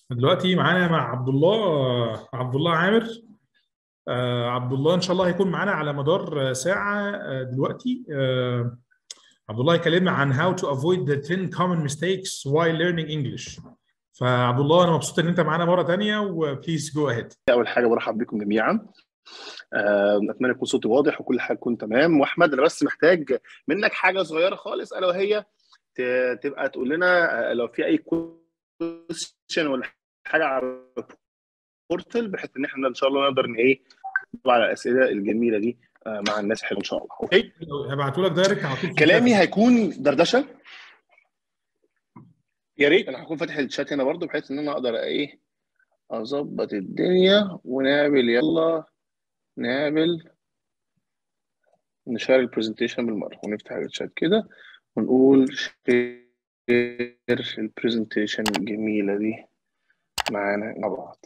دلوقتي معانا مع عبد الله عبد الله عامر آه، عبد الله ان شاء الله هيكون معانا على مدار ساعه آه، دلوقتي آه، عبد الله هيكلمنا عن how to avoid the 10 common mistakes while learning English فعبد الله انا مبسوط ان انت معانا مره تانية وبليز جو اهيد اول حاجه برحب بكم جميعا آه، اتمنى يكون صوتي واضح وكل حاجه تكون تمام واحمد انا بس محتاج منك حاجه صغيره خالص الا وهي ت- تبقى تقول لنا آه، لو في اي كويستشن ولا حاجه على البورتال بحيث ان احنا ان شاء الله نقدر ان ايه نجاوب على الاسئله الجميله دي آه، مع الناس حلو ان شاء الله اوكي هبعته لك دايركت على طول في كلامي الشات. هيكون دردشه يا ريت انا هكون فاتح الشات هنا برضو بحيث ان انا اقدر ايه اظبط الدنيا ونعمل يلا نعمل نشار البرزنتيشن بالمره ونفتح الشات كده ونقول شير البرزنتيشن الجميله دي معانا مع بعض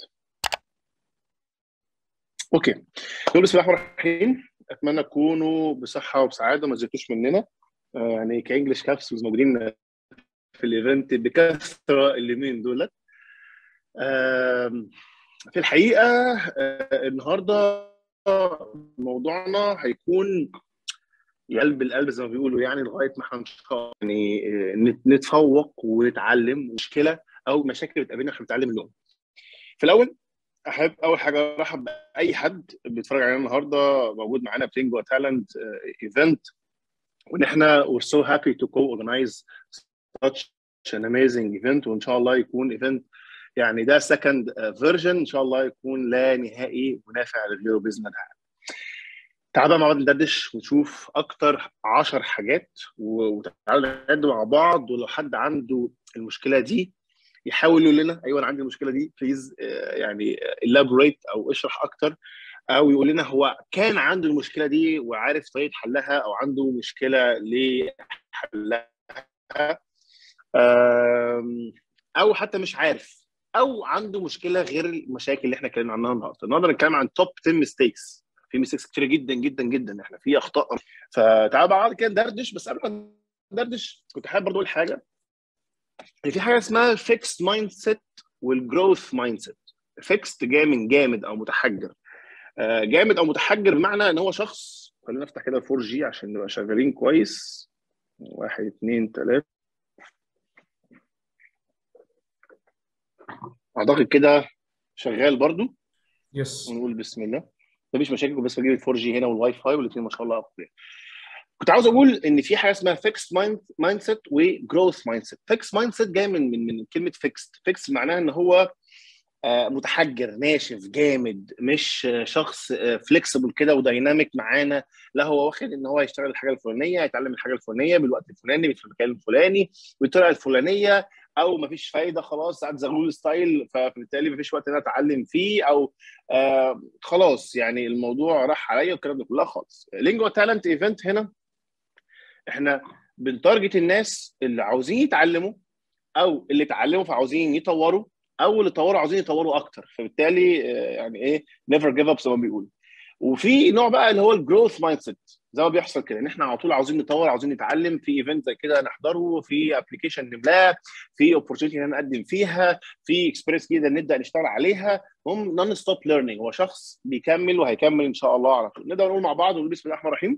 اوكي نقول بسم الله الرحمن الرحيم اتمنى تكونوا بصحه وبسعاده ما تزهقوش مننا آه، يعني كانجلش كابسولز موجودين في الايفنت بكثره اليومين دولت آم، في الحقيقه آه، النهارده موضوعنا هيكون قلب القلب زي ما بيقولوا يعني لغايه ما احنا إن شاء الله يعني آه، نت- نتفوق ونتعلم مشكله او مشاكل بتقابلنا احنا بنتعلم منهم. في الاول احب اول حاجه ارحب باي حد بيتفرج علينا النهارده موجود معانا في لينجوا تالنت ايفنت وان احنا we're so happy to co-organize such an amazing event وان شاء الله يكون ايفنت يعني ده second فيرجن ان شاء الله يكون لا نهائي منافع لغيره باذن الله تعالوا بقى مع بعض ندردش ونشوف اكتر 10 حاجات و- وتعالوا نعد مع بعض ولو حد عنده المشكله دي يحاول يقول لنا ايوه انا عندي المشكله دي بليز يعني elaborate او اشرح اكتر او يقول لنا هو كان عنده المشكله دي وعارف طريقه حلها او عنده مشكله لحلها آم، او حتى مش عارف او عنده مشكله غير المشاكل اللي احنا اتكلمنا عنها النهارده النهارده بنتكلم عن توب 10 ميستيكس في ميستيكس كتير جدا جدا جدا احنا في اخطاء فتعالوا مع بعض كده ندردش بس قبل ما ندردش كنت حابب برضه اقول حاجه ان في حاجه اسمها فيكس مايند سيت والجروث مايند سيت فيكست جاي من جامد او متحجر آه، جامد او متحجر بمعنى ان هو شخص خلينا نفتح كده 4 جي عشان نبقى شغالين كويس واحد اثنين ثلاثة اعتقد كده شغال برضو يس ونقول بسم الله مفيش مشاكل بس بجيب ال 4 جي هنا والواي فاي والاثنين ما شاء الله اقوياء كنت عاوز اقول ان في حاجه اسمها فيكس مايند مايند سيت وجروث مايند سيت فيكس مايند سيت جاي من من من كلمه فيكس فيكس معناها ان هو آه، متحجر ناشف جامد مش آه، شخص فليكسبل كده ودايناميك معانا لا هو واخد ان هو يشتغل الحاجه الفلانيه يتعلم الحاجه الفلانيه بالوقت الفلاني في المكان الفلاني بالطريقه الفلانيه او مفيش فايده خلاص ساعات زغلول ستايل فبالتالي مفيش وقت ان انا اتعلم فيه او آه خلاص يعني الموضوع راح عليا والكلام ده كلها خالص لينجوا تالنت ايفنت هنا احنا بنتارجت الناس اللي عاوزين يتعلموا او اللي اتعلموا فعاوزين يطوروا او اللي طوروا عاوزين يطوروا اكتر فبالتالي آه، يعني ايه نيفر جيف اب زي ما بيقولوا وفي نوع بقى اللي هو الجروث مايند سيت زي ما بيحصل كده ان احنا على طول عاوزين نطور عاوزين نتعلم في ايفنت زي كده نحضره في ابلكيشن نملاه في اوبورتيونيتي نقدم فيها في اكسبيرينس جديده نبدا نشتغل عليها هم نون ستوب ليرنينج هو شخص بيكمل وهيكمل ان شاء الله على طول نقدر نقول مع بعض ونقول بسم الله الرحمن الرحيم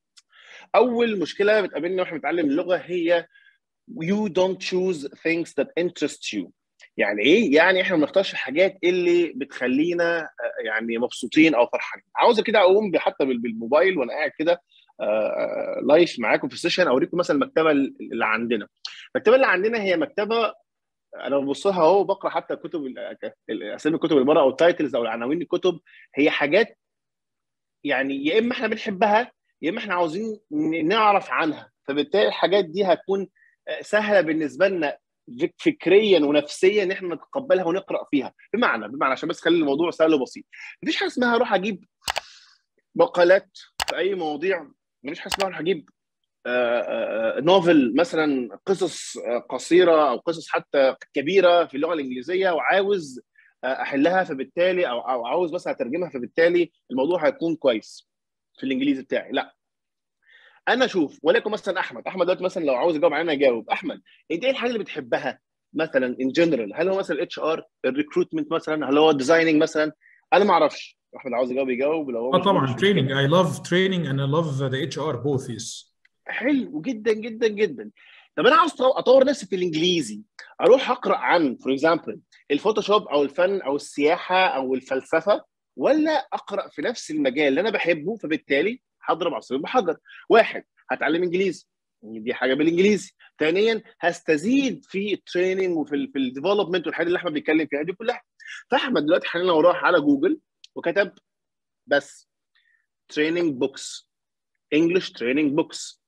اول مشكله بتقابلنا واحنا بنتعلم اللغه هي you don't choose things that interest you يعني ايه؟ يعني احنا ما بنختارش الحاجات اللي بتخلينا آه، يعني مبسوطين او فرحانين. عاوز كده اقوم حتى بال- بالموبايل وانا قاعد كده آه، لايف معاكم في السيشن اوريكم مثلا المكتبه اللي عندنا. المكتبه اللي عندنا هي مكتبه انا ببص لها اهو بقرا حتى كتب ال- اسامي الكتب اللي بره او التايتلز او العناوين الكتب هي حاجات يعني يا اما احنا بنحبها يا اما احنا عاوزين ن- نعرف عنها فبالتالي الحاجات دي هتكون آه، سهله بالنسبه لنا فك- فكريا ونفسيا ان احنا نتقبلها ونقرا فيها بمعنى بمعنى عشان بس خلي الموضوع سهل وبسيط مفيش حاجه اسمها اروح اجيب مقالات في اي مواضيع مفيش حاجه اسمها اروح اجيب آه، آه، نوفل مثلا قصص آه، قصيره او قصص حتى كبيره في اللغه الانجليزيه وعاوز آه، احلها فبالتالي او او عاوز مثلا اترجمها فبالتالي الموضوع هيكون كويس في الانجليزي بتاعي لا انا اشوف وليكن مثلا احمد احمد دلوقتي مثلا لو عاوز يجاوب علينا يجاوب احمد انت ايه الحاجه اللي بتحبها مثلا ان جنرال هل هو مثلا اتش ار الريكروتمنت مثلا هل هو ديزايننج مثلا انا ما اعرفش احمد عاوز يجاوب يجاوب لو هو اه مش- طبعا مش- training I love training and I love the HR both yes حلو جدا جدا جدا طب انا عاوز أطور- اطور نفسي في الانجليزي اروح اقرا عن فور اكزامبل الفوتوشوب او الفن او السياحه او الفلسفه ولا اقرا في نفس المجال اللي انا بحبه فبالتالي هضرب عصفورين بحجر واحد هتعلم انجليزي دي حاجه بالانجليزي ثانيا هستزيد في التريننج وفي ال في الديفلوبمنت والحاجات اللي احمد بيتكلم فيها دي كلها فاحمد دلوقتي حاليا لو راح على جوجل وكتب بس تريننج بوكس انجلش تريننج بوكس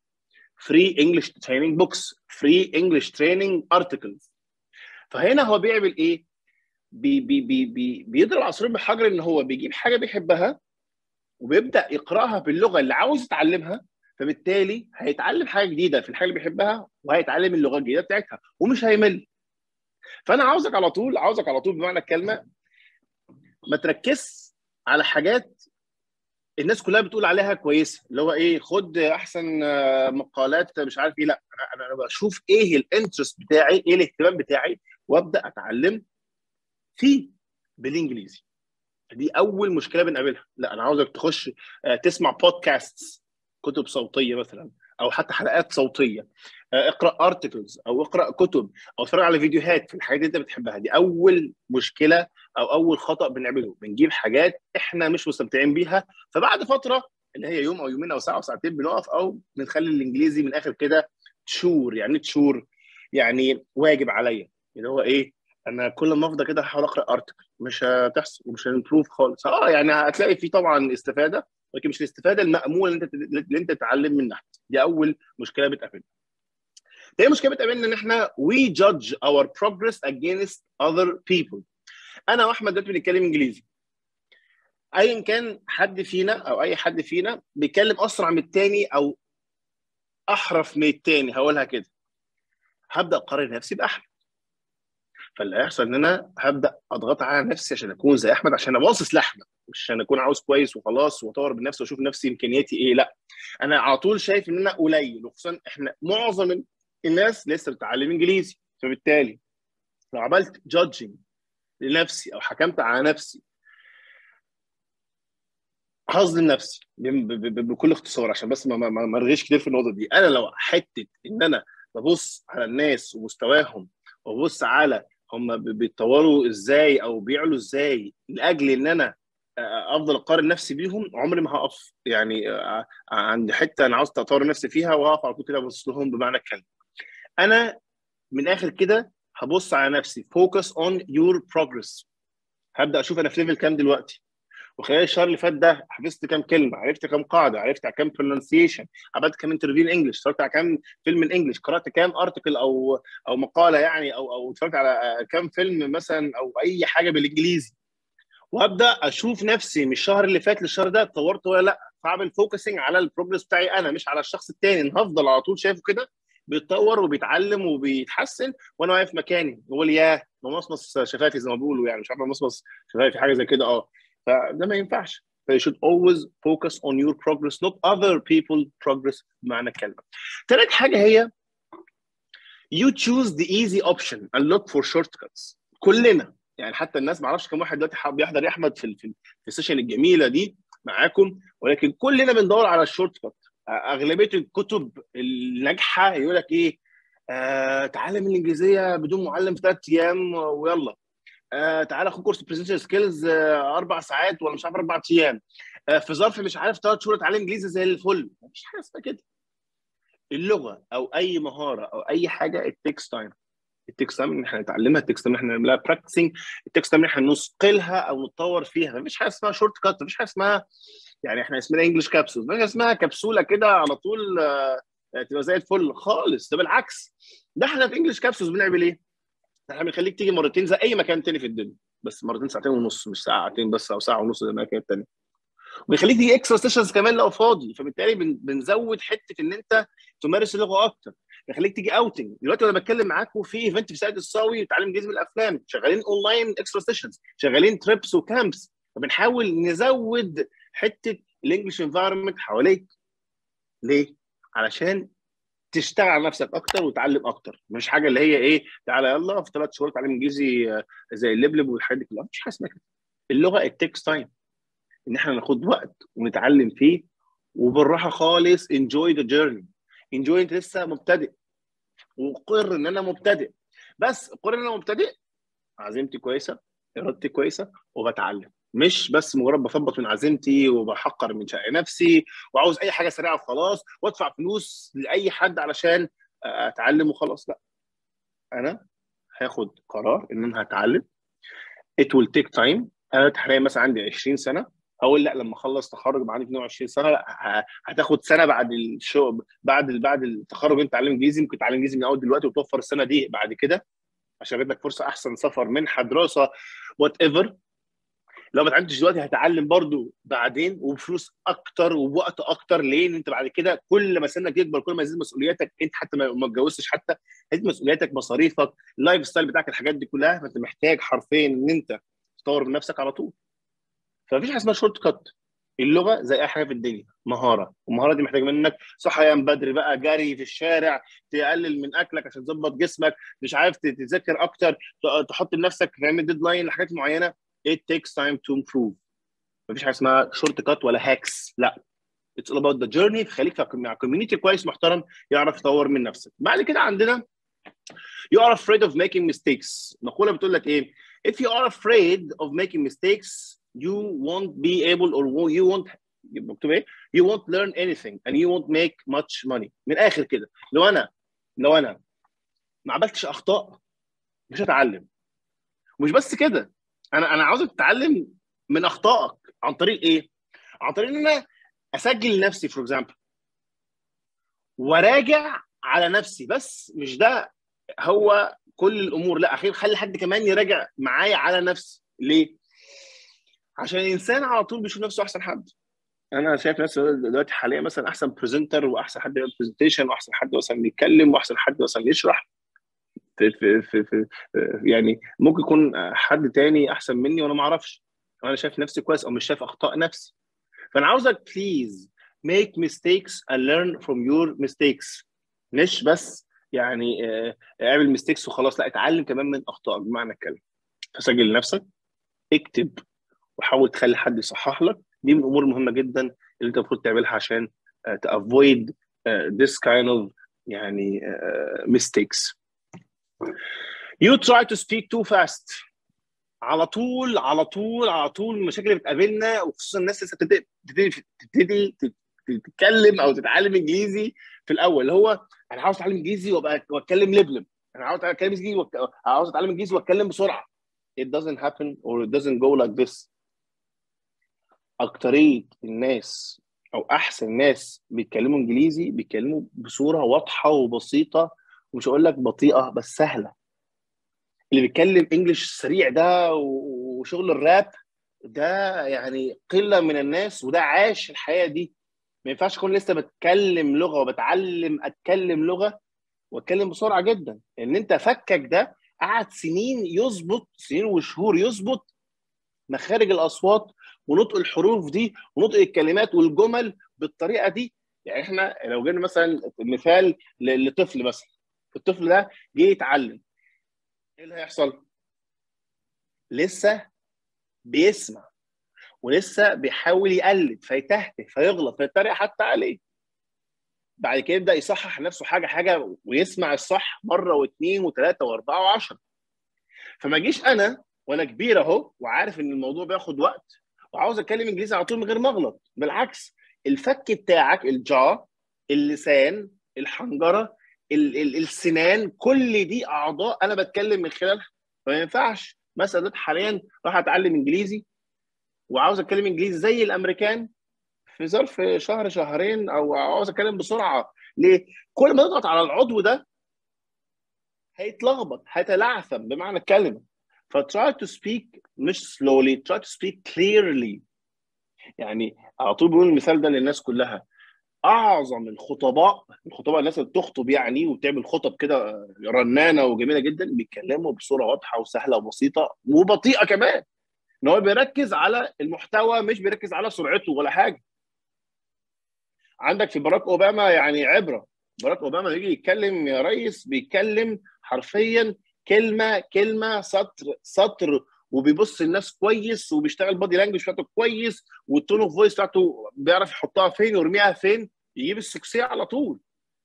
فري انجلش تريننج بوكس فري انجلش تريننج ارتكلز فهنا هو بيعمل ايه؟ بي بي بي بي بيضرب عصفورين بحجر ان هو بيجيب حاجه بيحبها وبيبدا يقراها باللغه اللي عاوز يتعلمها فبالتالي هيتعلم حاجه جديده في الحاجه اللي بيحبها وهيتعلم اللغه الجديده بتاعتها ومش هيمل فانا عاوزك على طول عاوزك على طول بمعنى الكلمه ما تركزش على حاجات الناس كلها بتقول عليها كويسه اللي هو ايه خد احسن آه، مقالات مش عارف ايه لا انا انا بشوف ايه الانترست بتاعي ايه الاهتمام بتاعي وابدا اتعلم فيه بالانجليزي دي اول مشكله بنقابلها لا انا عاوزك تخش آه، تسمع بودكاست كتب صوتيه مثلا او حتى حلقات صوتيه آه، اقرا ارتكلز او اقرا كتب او اتفرج على فيديوهات في الحاجات اللي انت بتحبها دي اول مشكله او اول خطا بنعمله بنجيب حاجات احنا مش مستمتعين بيها فبعد فتره اللي هي يوم او يومين او ساعه او ساعتين بنقف او بنخلي الانجليزي من الاخر كده تشور يعني إيه تشور يعني واجب عليا اللي هو ايه انا كل ما افضل كده هحاول اقرا ارتكل مش هتحصل ومش هنمبروف خالص اه يعني هتلاقي في طبعا استفاده ولكن مش الاستفاده الماموله اللي انت اللي انت تتعلم منها دي اول مشكله بتقابلنا تاني مشكله بتقابلنا ان احنا we judge our progress against other people انا واحمد دلوقتي بنتكلم انجليزي ايا كان حد فينا او اي حد فينا بيتكلم اسرع من التاني او احرف من التاني هقولها كده هبدا اقارن نفسي باحمد فاللي هيحصل ان انا هبدا اضغط على نفسي عشان اكون زي احمد عشان اباصص لاحمد مش عشان اكون عاوز كويس وخلاص واطور من نفسي واشوف نفسي امكانياتي ايه لا انا على طول شايف ان انا قليل وخصوصا احنا معظم الناس لسه بتتعلم انجليزي فبالتالي لو عملت جادجنج لنفسي او حكمت على نفسي هظلم نفسي ب- ب- ب- بكل اختصار عشان بس ما ما ما- ما ارغيش كتير في النقطه دي انا لو حته ان انا ببص على الناس ومستواهم وببص على هم ب- بيتطوروا ازاي او بيعلوا ازاي لاجل ان انا آه، افضل اقارن نفسي بيهم عمري ما هقف يعني آه، عند حته انا عاوز اطور نفسي فيها واقف على طول كده ابص لهم بمعنى الكلمه انا من الاخر كده هبص على نفسي فوكس اون يور بروجرس هبدا اشوف انا في ليفل كام دلوقتي وخلال الشهر اللي فات ده حفظت كام كلمه عرفت كام قاعده عرفت على كام برونسيشن عملت كام انترفيو انجلش اتفرجت على كام فيلم انجلش قرات كام ارتكل او او مقاله يعني او او اتفرجت على كام فيلم مثلا او اي حاجه بالانجليزي وابدا اشوف نفسي من الشهر اللي فات للشهر ده اتطورت ولا لا فاعمل فوكسنج على البروجرس بتاعي انا مش على الشخص التاني ان هفضل على طول شايفه كده بيتطور وبيتعلم وبيتحسن وانا واقف مكاني بقول ياه ممصمص شفافي زي ما بيقولوا يعني مش عارف ممصمص شفافي حاجه زي كده اه فده ما ينفعش ف you should always focus on your progress not other people progress بمعنى الكلمه. ثالث حاجه هي you choose the easy option and look for shortcuts كلنا يعني حتى الناس ما اعرفش كم واحد دلوقتي حاب بيحضر يا احمد في في, في السيشن الجميله دي معاكم ولكن كلنا بندور على الشورت كات اغلبيه الكتب الناجحه يقول لك ايه آه تعلم الانجليزيه بدون معلم في ثلاث ايام ويلا آه تعالى خد كورس برزنتيشن سكيلز آه اربع ساعات ولا مش عارف اربع ايام آه في ظرف مش عارف ثلاث شهور اتعلم انجليزي زي الفل مفيش حاجه اسمها كده اللغه او اي مهاره او اي حاجه التكس تايم التكس تايم ان احنا نتعلمها التكس تايم ان احنا نعملها براكتسنج التكس تايم ان احنا نثقلها او نتطور فيها مفيش حاجه اسمها شورت كات مفيش حاجه اسمها يعني احنا اسمنا انجلش كابسول مفيش حاجه اسمها كبسوله كده على طول آه تبقى زي الفل خالص ده بالعكس ده احنا في انجلش كابسولز بنعمل ايه؟ احنا بنخليك تيجي مرتين زي اي مكان تاني في الدنيا بس مرتين ساعتين ونص مش ساعتين بس او ساعه ونص زي المكان التاني وبيخليك تيجي اكسترا سيشنز كمان لو فاضي فبالتالي بنزود حته ان انت تمارس اللغه اكتر بيخليك تيجي اوتنج دلوقتي وانا بتكلم معاكم في ايفنت في ساقية الصاوي بتعلم انجليزي من الافلام شغالين اونلاين اكسترا سيشنز شغالين تريبس وكامبس فبنحاول نزود حته الانجلش انفايرمنت حواليك ليه؟ علشان تشتغل على نفسك اكتر وتتعلم اكتر مش حاجه اللي هي ايه تعالى يلا في ثلاث شهور اتعلم انجليزي زي اللبلب والحاجات دي كلها مش حاجه اسمها كده اللغه التكس تايم ان احنا ناخد وقت ونتعلم فيه وبالراحه خالص enjoy the journey enjoy انت لسه مبتدئ وقر ان انا مبتدئ بس قر ان انا مبتدئ عزيمتي كويسه ارادتي كويسه وبتعلم مش بس مجرد بثبط من عزيمتي وبحقر من شأن نفسي وعاوز اي حاجه سريعه وخلاص وادفع فلوس لاي حد علشان اتعلم وخلاص لا انا هاخد قرار ان انا هتعلم it will take time انا حاليا مثلا عندي 20 سنه اقول لا لما اخلص تخرج بعد 22 سنه لا هتاخد سنه بعد الشو بعد بعد التخرج انت تعلم انجليزي ممكن تتعلم انجليزي من اول دلوقتي وتوفر السنه دي بعد كده عشان يجيب لك فرصه احسن سفر منحه دراسه وات ايفر لو ما اتعلمتش دلوقتي هتعلم برضو بعدين وبفلوس اكتر وبوقت اكتر ليه؟ لان انت بعد كده كل ما سنك يكبر كل ما يزيد مسؤولياتك انت حتى ما اتجوزتش حتى هتزيد مسؤولياتك مصاريفك اللايف ستايل بتاعك الحاجات دي كلها فانت محتاج حرفيا ان انت تطور من نفسك على طول فمفيش حاجه اسمها شورت كات اللغه زي اي حاجه في الدنيا مهاره والمهاره دي محتاجه منك صحيان بدري بقى جري في الشارع تقلل من اكلك عشان تظبط جسمك مش عارف تذاكر اكتر تحط لنفسك تعمل ديدلاين لحاجات معينه it takes time to improve مفيش حاجه اسمها شورت كات ولا هاكس لا it's all about the journey خليك مع كوميونتي كويس محترم يعرف يطور من نفسك بعد كده عندنا you are afraid of making mistakes مقوله بتقول لك ايه if you are afraid of making mistakes you won't be able or you won't مكتوب ايه you won't learn anything and you won't make much money من الاخر كده لو انا لو انا ما عملتش اخطاء مش هتعلم ومش بس كده انا انا عاوزك تتعلم من اخطائك عن طريق ايه عن طريق ان انا اسجل لنفسي فور اكزامبل وراجع على نفسي بس مش ده هو كل الامور لا اخير خلي حد كمان يراجع معايا على نفسي ليه عشان الانسان على طول بيشوف نفسه احسن حد انا شايف نفسي دلوقتي حاليا مثلا احسن برزنتر واحسن حد يعمل برزنتيشن واحسن حد مثلا بيتكلم واحسن حد مثلا يشرح في, في, في, في يعني ممكن يكون حد تاني احسن مني وانا ما اعرفش انا شايف نفسي كويس او مش شايف اخطاء نفسي فانا عاوزك بليز make mistakes and learn from your mistakes مش بس يعني اعمل ميستيكس وخلاص لا اتعلم كمان من اخطائك بمعنى الكلمه فسجل لنفسك اكتب وحاول تخلي حد يصحح لك دي من الامور المهمه جدا اللي انت المفروض تعملها عشان تافويد this kind of يعني mistakes you try to speak too fast على طول على طول على طول المشاكل اللي بتقابلنا وخصوصا الناس لسه بتبتدي تبتدي تتكلم او تتعلم انجليزي في الاول اللي هو انا عاوز اتعلم انجليزي وابقى واتكلم لبلب انا عاوز اتكلم انجليزي وك... عاوز اتعلم انجليزي واتكلم بسرعه it doesn't happen or it doesn't go like this اكتريه الناس او احسن ناس بيتكلموا انجليزي بيتكلموا بصوره واضحه وبسيطه ومش هقول لك بطيئه بس سهله اللي بيتكلم انجلش سريع ده وشغل الراب ده يعني قله من الناس وده عاش الحياه دي ما ينفعش اكون لسه بتكلم لغه وبتعلم اتكلم لغه واتكلم بسرعه جدا ان انت فكك ده قعد سنين يظبط سنين وشهور يظبط مخارج الاصوات ونطق الحروف دي ونطق الكلمات والجمل بالطريقه دي يعني احنا لو جينا مثلا مثال لطفل مثلا الطفل ده جه يتعلم ايه اللي هيحصل؟ لسه بيسمع ولسه بيحاول يقلد فيتهته فيغلط فيتريق حتى عليه بعد كده يبدا يصحح نفسه حاجه حاجه ويسمع الصح مره واثنين وثلاثه واربعه وعشره فما اجيش انا وانا كبير اهو وعارف ان الموضوع بياخد وقت وعاوز اتكلم انجليزي على طول من غير ما اغلط بالعكس الفك بتاعك الجا اللسان الحنجره ال ال السنان كل دي اعضاء انا بتكلم من خلالها فما ينفعش مثلا حاليا راح اتعلم انجليزي وعاوز اتكلم انجليزي زي الامريكان في ظرف شهر شهرين او عاوز اتكلم بسرعه ليه؟ كل ما تضغط على العضو ده هيتلخبط هيتلعثم بمعنى الكلمه فتراي تو سبيك مش سلولي تراي تو سبيك كليرلي يعني على طول بقول المثال ده للناس كلها اعظم الخطباء الخطباء الناس اللي بتخطب يعني وبتعمل خطب كده رنانه وجميله جدا بيتكلموا بصوره واضحه وسهله وبسيطه وبطيئه كمان ان هو بيركز على المحتوى مش بيركز على سرعته ولا حاجه عندك في باراك اوباما يعني عبره باراك اوباما يجي يتكلم يا ريس بيتكلم حرفيا كلمه كلمه سطر سطر وبيبص الناس كويس وبيشتغل بادي لانجوج بتاعته كويس والتون اوف فويس بتاعته بيعرف يحطها فين ويرميها فين يجيب السكسيه على طول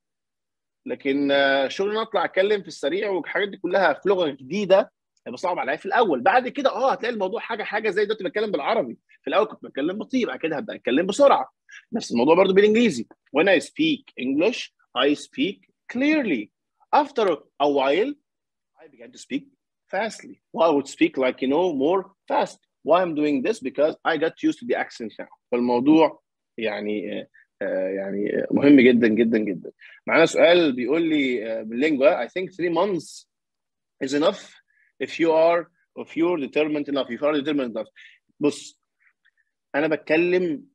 لكن شغل اطلع اتكلم في السريع والحاجات دي كلها في لغه جديده هيبقى صعب عليا في الاول بعد كده اه هتلاقي الموضوع حاجه حاجه زي دلوقتي بتكلم بالعربي في الاول كنت بتكلم بطيء بعد كده هبدا اتكلم بسرعه نفس الموضوع برضو بالانجليزي when I speak English I speak clearly after a while I began to speak fastly well, I would speak like you know more fast why I'm doing this because I got used to the accent now فالموضوع يعني يعني مهم جدا جدا جدا معانا سؤال بيقول لي باللينجوا I think three months is enough if you are if you're determined enough if you are determined enough بص انا بتكلم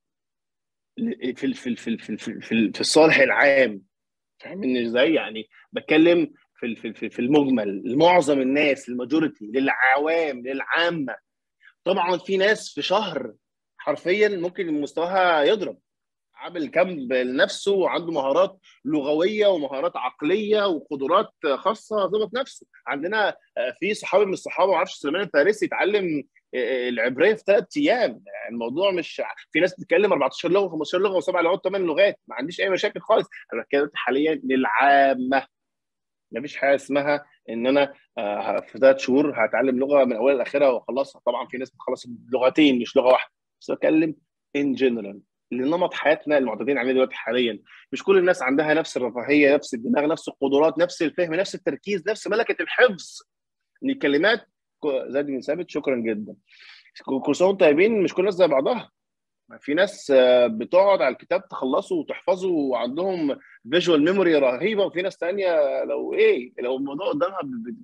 في في في في في, في, في, في الصالح العام فاهمني ازاي يعني بتكلم في في في, في المجمل لمعظم الناس الماجوريتي للعوام للعامه طبعا في ناس في شهر حرفيا ممكن مستواها يضرب عامل كامب لنفسه وعنده مهارات لغويه ومهارات عقليه وقدرات خاصه ظبط نفسه عندنا في صحابي من الصحابه ما اعرفش سليمان الفارسي اتعلم العبريه في ثلاث ايام يعني الموضوع مش في ناس بتتكلم 14 لغه 15 لغه وسبع لغات ثمان لغات ما عنديش اي مشاكل خالص انا بتكلم حاليا للعامه ما فيش حاجه اسمها ان انا في ثلاث شهور هتعلم لغه من اولها لاخرها واخلصها طبعا في ناس بتخلص لغتين مش لغه واحده بس بتكلم ان جنرال لنمط حياتنا المعتادين عليه دلوقتي حاليا مش كل الناس عندها نفس الرفاهيه نفس الدماغ نفس القدرات نفس الفهم نفس التركيز نفس ملكه الحفظ ان الكلمات زاد بن ثابت شكرا جدا كل سنه وانتم طيبين مش كل الناس زي بعضها في ناس بتقعد على الكتاب تخلصه وتحفظه وعندهم فيجوال ميموري رهيبه وفي ناس ثانيه لو ايه لو الموضوع قدامها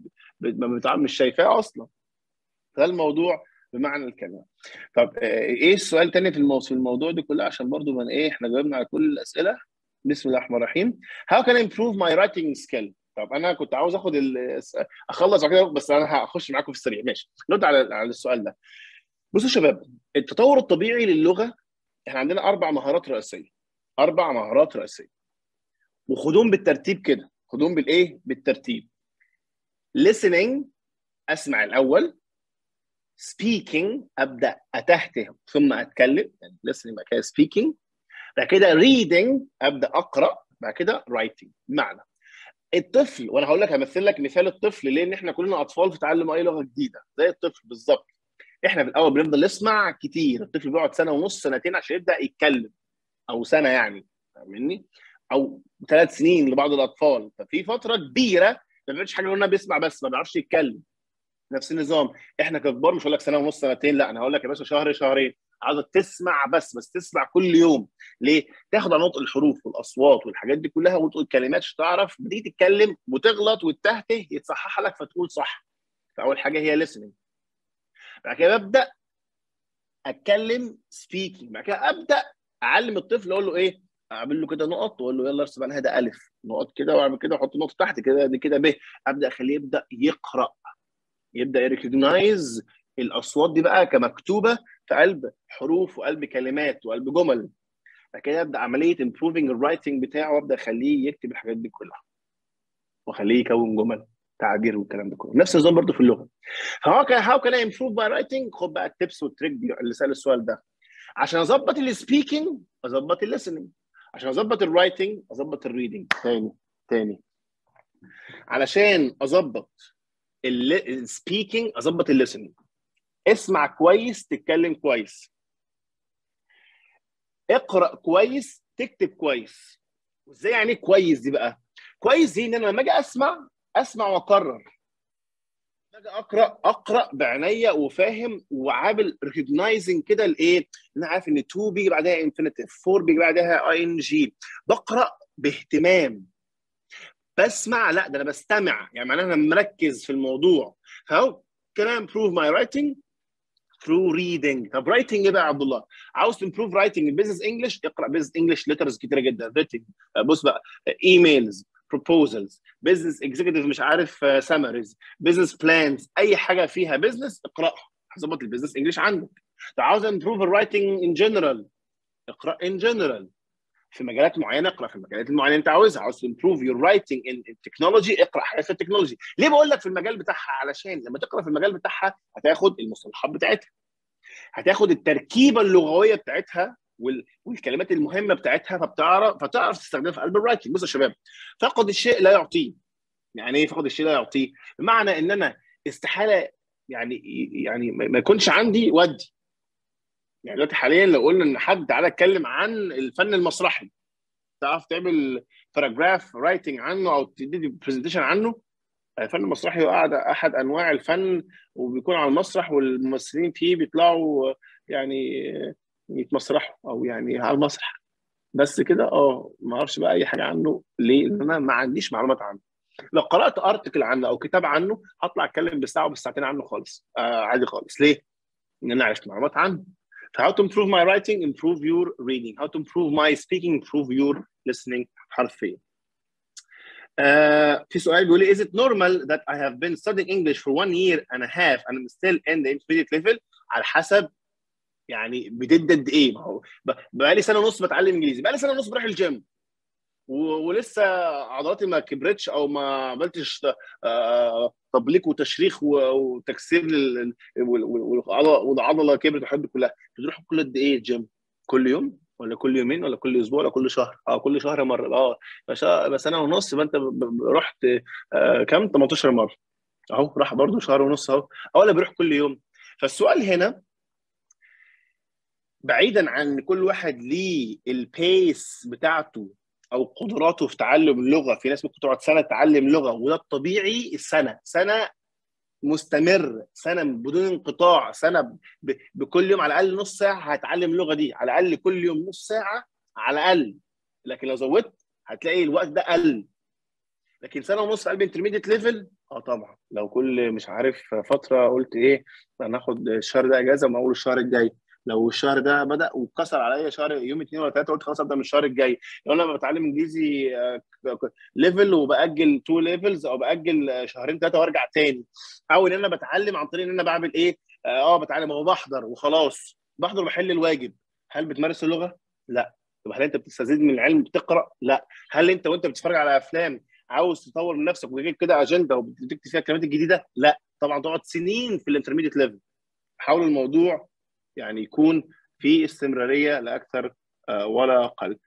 ما مش شايفاه اصلا ده الموضوع بمعنى الكلمه طب ايه السؤال تاني في الموضوع في الموضوع ده كله عشان برضو من ايه احنا جاوبنا على كل الاسئله بسم الله الرحمن الرحيم how can I improve my writing skill طب انا كنت عاوز اخد اخلص كده بس انا هخش معاكم في السريع ماشي نرد على على السؤال ده بصوا يا شباب التطور الطبيعي للغه احنا عندنا اربع مهارات رئيسيه اربع مهارات رئيسيه وخدوهم بالترتيب كده خدوهم بالايه بالترتيب listening اسمع الاول speaking ابدا اتهته ثم اتكلم يعني listening بعد كده speaking بعد كده reading ابدا اقرا بعد كده writing بمعنى الطفل وانا هقول لك همثل لك مثال الطفل ليه ان احنا كلنا اطفال في تعلم اي لغه جديده زي الطفل بالظبط احنا في الاول بنفضل نسمع كتير الطفل بيقعد سنه ونص سنتين عشان يبدا يتكلم او سنه يعني فاهمني او ثلاث سنين لبعض الاطفال ففي فتره كبيره ما بيعملش حاجه غير بيسمع بس ما بيعرفش يتكلم نفس النظام احنا ككبار مش هقول لك سنه ونص سنتين لا انا هقول لك يا باشا شهر شهرين عاوزك تسمع بس بس تسمع كل يوم ليه؟ تاخد على نطق الحروف والاصوات والحاجات دي كلها وتقول كلمات عشان تعرف بتيجي تتكلم وتغلط وتتهته يتصحح لك فتقول صح فاول حاجه هي listening بعد كده ببدا اتكلم سبيكينج بعد كده ابدا اعلم الطفل اقول له ايه اعمل له كده نقط واقول له يلا ارسم عليها ده الف نقط كده واعمل كده واحط نقطه تحت كده دي كده ب ابدا اخليه يبدا يقرا يبدا يريكوجنايز الاصوات دي بقى كمكتوبه في قلب حروف وقلب كلمات وقلب جمل بعد كده ابدا عمليه امبروفنج الرايتنج بتاعه وابدا اخليه يكتب الحاجات دي كلها واخليه يكون جمل تعبير والكلام ده كله نفس النظام برضه في اللغه هاو كان هاو كان اي امبروف ماي رايتنج خد بقى التبس والتريك دي اللي سال السؤال ده عشان اظبط السبيكينج اظبط الليسننج عشان اظبط الرايتنج اظبط الريدنج تاني تاني علشان اظبط السبيكينج اظبط الليسننج اسمع كويس تتكلم كويس اقرا كويس تكتب كويس وازاي يعني كويس دي بقى كويس دي ان انا لما اجي اسمع اسمع واكرر اجي اقرا اقرا بعناية وفاهم وعامل ريكوجنايزنج كده لايه؟ انا عارف ان 2 بيجي بعدها انفينيتيف 4 بيجي بعدها اي ان جي بقرا باهتمام بسمع لا ده انا بستمع يعني معناها انا مركز في الموضوع فهو can I improve my writing through reading طب writing ايه بقى يا عبد الله؟ عاوز تمبروف writing بزنس انجلش اقرا بزنس انجلش ليترز كتيره جدا written بص بقى ايميلز proposals business executive مش عارف summaries business plans اي حاجه فيها business اقراها هظبط البيزنس انجلش عندك لو عاوز improve الرايتنج in general اقرا in general في مجالات معينه اقرا في المجالات المعينه اللي انت عاوزها عاوز تمبروف يور رايتنج ان التكنولوجي اقرا حاجات في التكنولوجي ليه بقول لك في المجال بتاعها علشان لما تقرا في المجال بتاعها هتاخد المصطلحات بتاعتها هتاخد التركيبه اللغويه بتاعتها وال... والكلمات المهمه بتاعتها فبتعرف فتعرف تستخدمها في قلب الرايتنج بصوا يا شباب فقد الشيء لا يعطيه يعني ايه فقد الشيء لا يعطيه بمعنى ان انا استحاله يعني يعني ما يكونش عندي ودي يعني دلوقتي حاليا لو قلنا ان حد تعالى اتكلم عن الفن المسرحي تعرف تعمل باراجراف رايتنج عنه او تدي برزنتيشن عنه الفن المسرحي هو احد انواع الفن وبيكون على المسرح والممثلين فيه بيطلعوا يعني يتمسرحوا او يعني على المسرح بس كده اه ما اعرفش بقى اي حاجه عنه ليه؟ لان انا ما عنديش معلومات عنه لو قرات ارتكل عنه او كتاب عنه هطلع اتكلم بالساعه وبالساعتين عنه خالص آه عادي خالص ليه؟ ان انا عرفت معلومات عنه how to improve my writing improve your reading how to improve my speaking improve your listening حرفيا uh, في سؤال بيقول لي is it normal that I have been studying English for one year and a half and I'm still in the intermediate level على حسب يعني بتدد ايه ما هو بقى لي سنه ونص بتعلم انجليزي بقى لي سنه ونص بروح الجيم ولسه عضلاتي ما كبرتش او ما عملتش تبليق وتشريخ وتكسير والعضله كبرت والحاجات دي كلها بتروح كل قد ايه الجيم كل يوم ولا كل يومين ولا كل اسبوع ولا كل شهر اه كل شهر مره اه بس سنه ونص يبقى انت رحت آه كام 18 مره اهو راح برضه شهر ونص اهو ولا بيروح كل يوم فالسؤال هنا بعيدا عن كل واحد ليه البيس بتاعته او قدراته في تعلم اللغه في ناس ممكن تقعد سنه تتعلم لغه وده الطبيعي السنه سنه مستمر سنه بدون انقطاع سنه ب... بكل يوم على الاقل نص ساعه هتعلم اللغه دي على الاقل كل يوم نص ساعه على الاقل لكن لو زودت هتلاقي الوقت ده قل لكن سنه ونص في قلب انترميديت ليفل اه طبعا لو كل مش عارف فتره قلت ايه هناخد الشهر ده اجازه وما اقول الشهر الجاي لو الشهر ده بدا واتكسر عليا شهر يوم اثنين ولا ثلاثه قلت خلاص ابدا من الشهر الجاي لو انا بتعلم انجليزي ليفل وباجل تو ليفلز او باجل شهرين ثلاثه وارجع تاني او ان انا بتعلم عن طريق ان انا بعمل ايه اه بتعلم او بحضر وخلاص بحضر وبحل الواجب هل بتمارس اللغه لا طب هل انت بتستزيد من العلم بتقرا لا هل انت وانت بتتفرج على افلام عاوز تطور من نفسك وتجيب كده اجنده وبتكتب فيها الكلمات الجديده لا طبعا تقعد سنين في الانترميديت ليفل حاول الموضوع يعني يكون في استمراريه لا اكثر ولا اقل.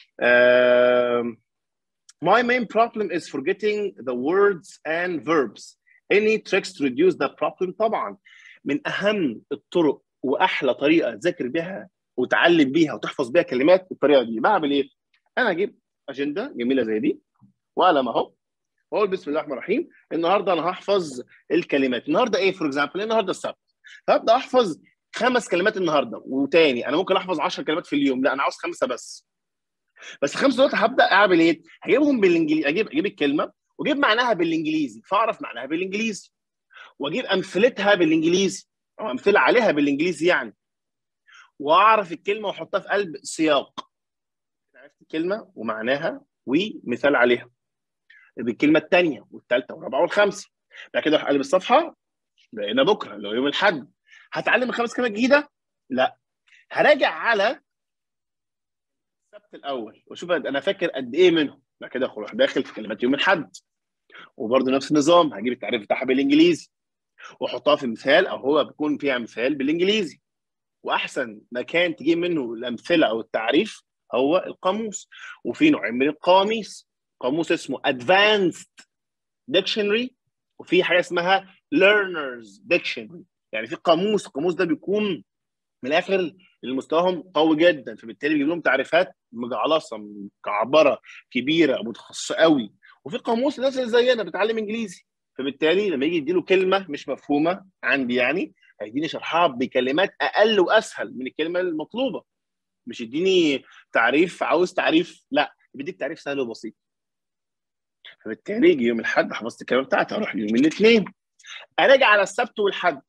My main problem is forgetting the words and verbs. Any tricks to reduce that problem؟ طبعا من اهم الطرق واحلى طريقه تذاكر بها وتعلم بيها وتحفظ بيها كلمات الطريقه دي بعمل ايه؟ انا اجيب اجنده جميله زي دي وقلم اهو واقول بسم الله الرحمن الرحيم النهارده انا هحفظ الكلمات النهارده ايه فور اكزامبل النهارده السبت فابدا احفظ خمس كلمات النهارده وتاني انا ممكن احفظ 10 كلمات في اليوم لا انا عاوز خمسه بس بس الخمسه دول هبدا اعمل ايه؟ هجيبهم بالانجليزي اجيب اجيب الكلمه واجيب معناها بالانجليزي فاعرف معناها بالانجليزي واجيب امثلتها بالانجليزي او امثله عليها بالانجليزي يعني واعرف الكلمه واحطها في قلب سياق عرفت الكلمه ومعناها ومثال عليها بالكلمه الثانيه والثالثه والرابعه والخامسه بعد كده قلب الصفحه بقينا بكره اللي هو يوم الاحد هتعلم خمس كلمات جديده؟ لا هراجع على السبت الاول واشوف انا فاكر قد ايه منهم بعد كده اروح داخل في كلمات يوم الاحد وبرده نفس النظام هجيب التعريف بتاعها بالانجليزي واحطها في مثال او هو بيكون فيها مثال بالانجليزي واحسن مكان تجيب منه الامثله او التعريف هو القاموس وفي نوعين من القواميس قاموس اسمه advanced dictionary وفي حاجه اسمها learners dictionary يعني في قاموس القاموس ده بيكون من الاخر اللي مستواهم قوي جدا فبالتالي بيجيب لهم تعريفات مجعلصه مكعبره كبيره متخصصه قوي وفي قاموس الناس اللي زينا بتتعلم انجليزي فبالتالي لما يجي يديله كلمه مش مفهومه عندي يعني هيديني شرحها بكلمات اقل واسهل من الكلمه المطلوبه مش يديني تعريف عاوز تعريف لا بيديك تعريف سهل وبسيط فبالتالي يجي يوم الاحد حفظت الكلمه بتاعتي اروح يوم الاثنين اراجع على السبت والحد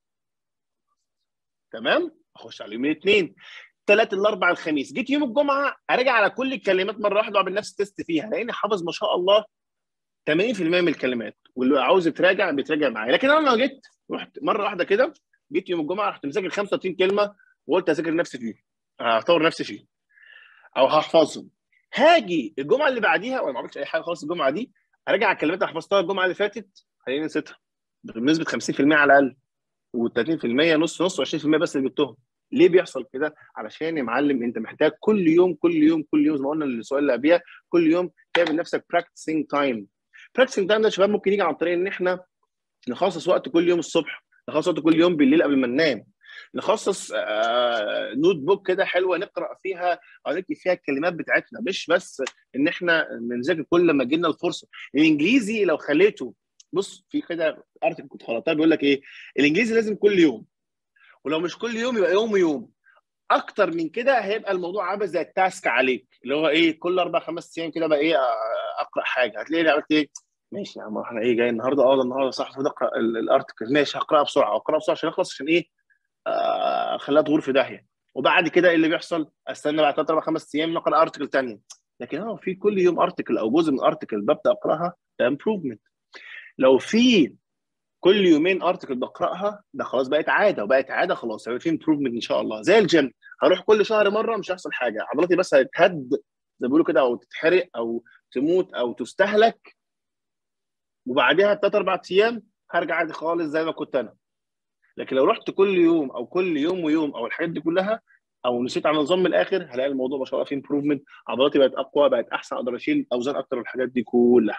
تمام اخش على يوم الاثنين ثلاث الاربع الخميس جيت يوم الجمعه اراجع على كل الكلمات مره واحده واعمل نفس تيست فيها لاني حافظ ما شاء الله 80% من الكلمات واللي عاوز يتراجع بيتراجع معايا لكن انا لو جيت رحت مره واحده كده جيت يوم الجمعه رحت مذاكر 35 كلمه وقلت اذاكر نفسي فيه هطور نفسي فيه او هحفظهم هاجي الجمعه اللي بعديها وانا ما عملتش اي حاجه خالص الجمعه دي هراجع على الكلمات اللي حفظتها الجمعه اللي فاتت هلاقيني نسيتها بنسبه 50% على الاقل و30% نص نص و20% بس اللي جبتهم ليه بيحصل كده؟ علشان يا معلم انت محتاج كل يوم كل يوم كل يوم زي ما قلنا السؤال اللي قبلها كل يوم تعمل نفسك براكتسنج تايم براكتسنج تايم ده يا شباب ممكن يجي عن طريق ان احنا نخصص وقت كل يوم الصبح نخصص وقت كل يوم بالليل قبل ما ننام نخصص نوت بوك كده حلوه نقرا فيها او نكتب فيها الكلمات بتاعتنا مش بس ان احنا نذاكر كل ما جينا الفرصه الانجليزي لو خليته بص في كده ارتكل كنت خلطتها بيقول لك ايه الانجليزي لازم كل يوم ولو مش كل يوم يبقى يوم ويوم اكتر من كده هيبقى الموضوع عامل زي التاسك عليك اللي هو ايه كل اربع خمس ايام كده بقى ايه اقرا حاجه هتلاقيني عملت ايه ماشي يا عم احنا ايه جاي النهارده اه النهارده صح المفروض اقرا الارتكل ماشي هقراها بسرعه اقراها بسرعه عشان اخلص عشان ايه اخليها تغور في داهيه وبعد كده ايه اللي بيحصل استنى بعد ثلاث اربع خمس ايام نقرا ارتكل ثانيه لكن اه في كل يوم ارتكل او جزء من ارتكل ببدا اقراها ده امبروفمنت لو في كل يومين ارتكل بقراها ده خلاص بقت عاده وبقت عاده خلاص هيبقى في امبروفمنت ان شاء الله زي الجيم هروح كل شهر مره مش هيحصل حاجه عضلاتي بس هتهد زي ما بيقولوا كده او تتحرق او تموت او تستهلك وبعدها بثلاث اربع ايام هرجع عادي خالص زي ما كنت انا لكن لو رحت كل يوم او كل يوم ويوم او الحاجات دي كلها او نسيت عن النظام من الاخر هلاقي الموضوع ما شاء الله فيه امبروفمنت عضلاتي بقت اقوى بقت احسن اقدر اشيل اوزان اكتر والحاجات دي كلها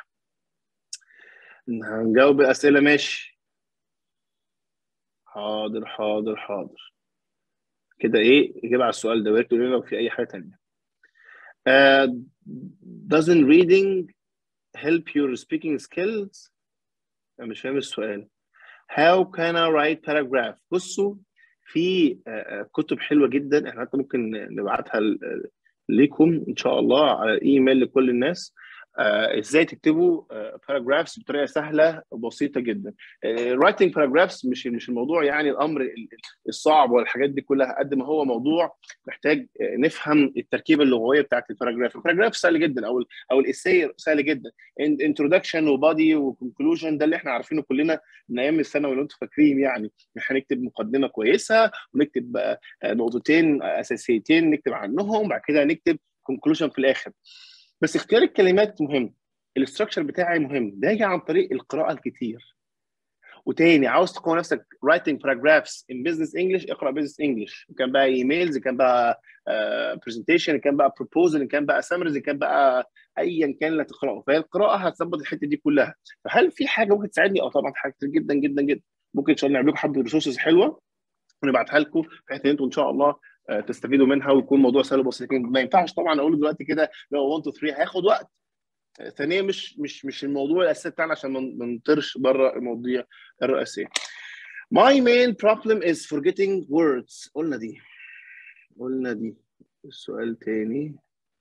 هنجاوب الاسئله ماشي حاضر حاضر حاضر كده ايه اجابه على السؤال ده ويا لو في اي حاجه ثانيه uh, doesn't reading help your speaking skills انا مش فاهم السؤال how can I write paragraph بصوا في كتب حلوه جدا احنا حتى ممكن نبعتها ليكم ان شاء الله على الايميل لكل الناس آه ازاي تكتبوا باراجرافز بطريقه سهله وبسيطه جدا رايتنج uh, باراجرافز مش مش الموضوع يعني الامر الصعب ولا الحاجات دي كلها قد ما هو موضوع محتاج نفهم التركيبه اللغويه بتاعت الباراجراف الباراجراف سهل جدا او ال او الايساي سهل جدا انتروداكشن وبادي وكونكلوجن ده اللي احنا عارفينه كلنا من ايام الثانوي اللي انتم فاكرين يعني احنا نكتب مقدمه كويسه ونكتب نقطتين اساسيتين نكتب عنهم بعد كده نكتب كونكلوجن في الاخر بس اختيار الكلمات مهم الاستراكشر بتاعي مهم ده يجي عن طريق القراءه الكتير وتاني عاوز تقوي نفسك writing paragraphs in business English اقرا business English كان بقى ايميلز كان بقى برزنتيشن كان بقى proposal كان بقى سمرز كان بقى ايا كان اللي تقراه فهي القراءه هتظبط الحته دي كلها فهل في حاجه ممكن تساعدني؟ اه طبعا حاجات كتير جدا جدا جدا ممكن ان شاء الله نعمل لكم حبه ريسورسز حلوه ونبعتها لكم بحيث ان انتم ان شاء الله تستفيدوا منها ويكون الموضوع سهل وبسيط ما ينفعش طبعا اقول دلوقتي كده لو 1 2 3 هياخد وقت ثانيا مش مش مش الموضوع الاساسي بتاعنا عشان ما نطيرش بره المواضيع الرئيسيه. My main problem is forgetting words قلنا دي قلنا دي السؤال تاني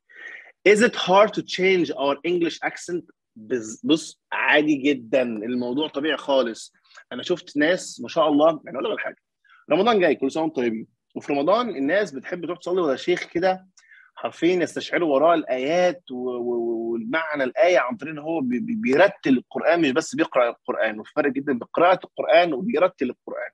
Is it hard to change our English accent؟ بص عادي جدا الموضوع طبيعي خالص انا شفت ناس ما شاء الله يعني اقول لك حاجه رمضان جاي كل سنه وانتم طيبين وفي رمضان الناس بتحب تروح تصلي ولا شيخ كده حرفيا يستشعروا وراء الايات والمعنى الايه عن طريق ان هو بيرتل القران مش بس بيقرا القران وفي فرق جدا بقراءه القران وبيرتل القران.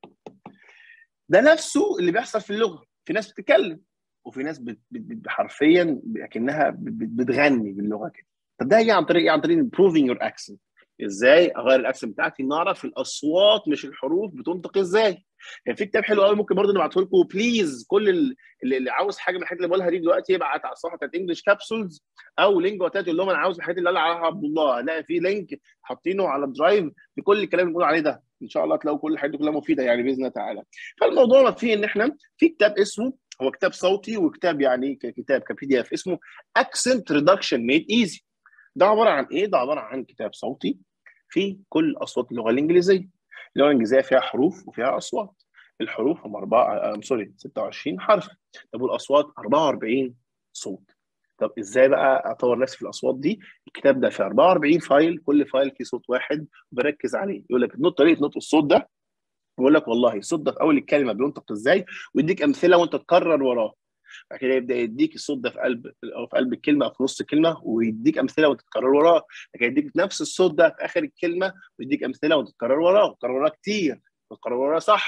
ده نفسه اللي بيحصل في اللغه، في ناس بتتكلم وفي ناس بت بت حرفيا اكنها بتغني باللغه كده. طب ده هي عن طريق عن طريق improving your accent. ازاي اغير الاكسنت بتاعتي نعرف الاصوات مش الحروف بتنطق ازاي يعني في كتاب حلو قوي ممكن برضه نبعته لكم بليز كل اللي عاوز حاجه من الحاجات اللي بقولها دي دلوقتي يبعت على الصفحه بتاعت انجلش كابسولز او لينجو تات يقول لهم انا عاوز الحاجات اللي قال عليها عبد الله هلاقي في لينك حاطينه على الدرايف بكل الكلام اللي بنقول عليه ده ان شاء الله تلاقوا كل الحاجات دي كلها مفيده يعني باذن الله تعالى فالموضوع ما فيه ان احنا في كتاب اسمه هو كتاب صوتي وكتاب يعني كتاب كبي دي اف اسمه اكسنت ريدكشن ميد ايزي ده عباره عن ايه؟ ده عباره عن كتاب صوتي في كل اصوات اللغه الانجليزيه اللغه الانجليزيه فيها حروف وفيها اصوات الحروف هم أربعة سوري 26 حرف طب والاصوات 44 صوت طب ازاي بقى اطور نفسي في الاصوات دي الكتاب ده فيه 44 فايل كل فايل فيه صوت واحد بركز عليه يقول لك نطق طريقه نطق الصوت ده يقول لك والله الصوت ده في اول الكلمه بينطق ازاي ويديك امثله وانت تكرر وراه بعد كده يبدا يديك الصوت ده في قلب او في قلب الكلمه او في نص الكلمه ويديك امثله وانت تكرر وراه بعد كده يديك نفس الصوت ده في اخر الكلمه ويديك امثله وانت تكرر وراه وتكرر وراه كتير وتكرر وراه صح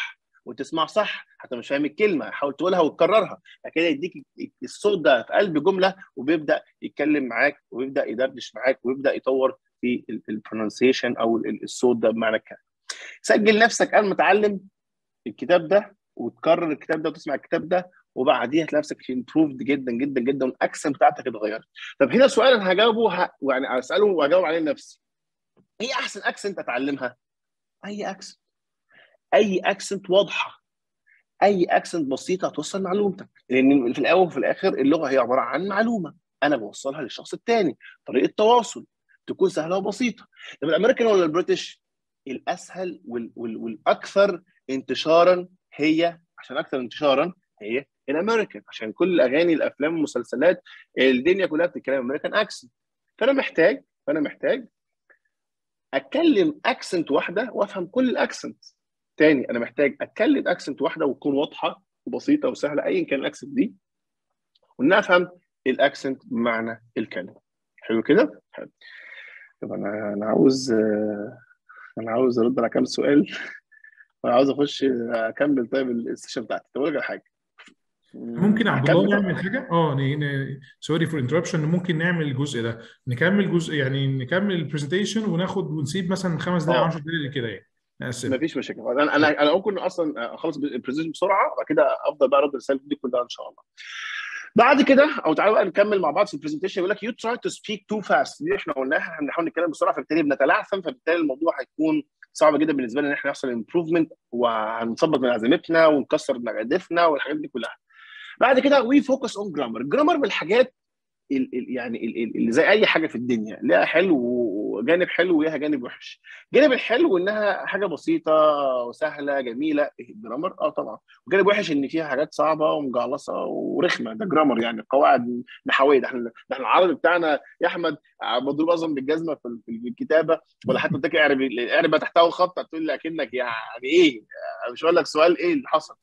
وتسمع صح حتى مش فاهم الكلمه حاول تقولها وتكررها بعد كده يديك الصوت ده في قلب جمله وبيبدا يتكلم معاك ويبدا يدردش معاك ويبدا يطور في البرونسيشن او الصوت ده بمعنى الكلام سجل نفسك قبل ما تعلم الكتاب ده وتكرر الكتاب ده وتسمع الكتاب ده وبعديها هتلاقي نفسك امبروفد جدا جدا جدا والاكسن بتاعتك اتغيرت طب هنا سؤال انا هجاوبه ه... يعني اساله واجاوب عليه لنفسي ايه احسن اكسنت اتعلمها اي اكسنت اي اكسنت واضحه اي اكسنت بسيطه توصل معلومتك لان في الاول وفي الاخر اللغه هي عباره عن معلومه انا بوصلها للشخص الثاني طريقه تواصل تكون سهله وبسيطه طب الامريكان ولا البريتش الاسهل وال... وال... والاكثر انتشارا هي عشان اكثر انتشارا هي الامريكان عشان كل الاغاني الافلام المسلسلات الدنيا كلها بتتكلم امريكان اكسنت فانا محتاج فانا محتاج اتكلم اكسنت واحده وافهم كل الاكسنت تاني انا محتاج اتكلم اكسنت واحده وتكون واضحه وبسيطه وسهله ايا كان الاكسنت دي وان افهم الاكسنت بمعنى الكلمه حلو كده؟ حلو طب انا انا عاوز انا عاوز ارد على كام سؤال انا عاوز اخش اكمل طيب السيشن بتاعتي طب اقول لك حاجه ممكن عبد الله نعمل حاجه اه سوري فور انتربشن ممكن نعمل الجزء ده نكمل جزء يعني نكمل البرزنتيشن وناخد ونسيب مثلا خمس دقائق 10 دقائق كده يعني نقسم مفيش مشاكل انا انا انا ممكن اصلا اخلص البرزنتيشن بسرعه وبعد كده افضل بقى ارد الرسائل دي كلها ان شاء الله بعد كده او تعالوا بقى نكمل مع بعض في البرزنتيشن يقول لك يو تراي تو سبيك تو فاست دي احنا قلناها احنا بنحاول نتكلم بسرعه فبالتالي بنتلعثم فبالتالي الموضوع هيكون صعب جدا بالنسبه لنا ان احنا نحصل امبروفمنت وهنظبط من عزيمتنا ونكسر مجادفنا والحاجات دي كلها بعد كده وي فوكس اون جرامر الجرامر من الحاجات ال ال يعني ال اللي زي اي حاجه في الدنيا لها حلو وجانب حلو ولها جانب وحش الجانب الحلو انها حاجه بسيطه وسهله جميله الجرامر اه طبعا والجانب وحش ان فيها حاجات صعبه ومجعلصه ورخمه ده جرامر يعني قواعد نحويه ده احنا ده احنا العربي بتاعنا يا احمد مضروب اصلا بالجزمه في الكتابه ولا حتى اديك اعرب اعرب تحتها خط تقول لي اكنك يعني ايه مش هقول لك سؤال ايه اللي حصل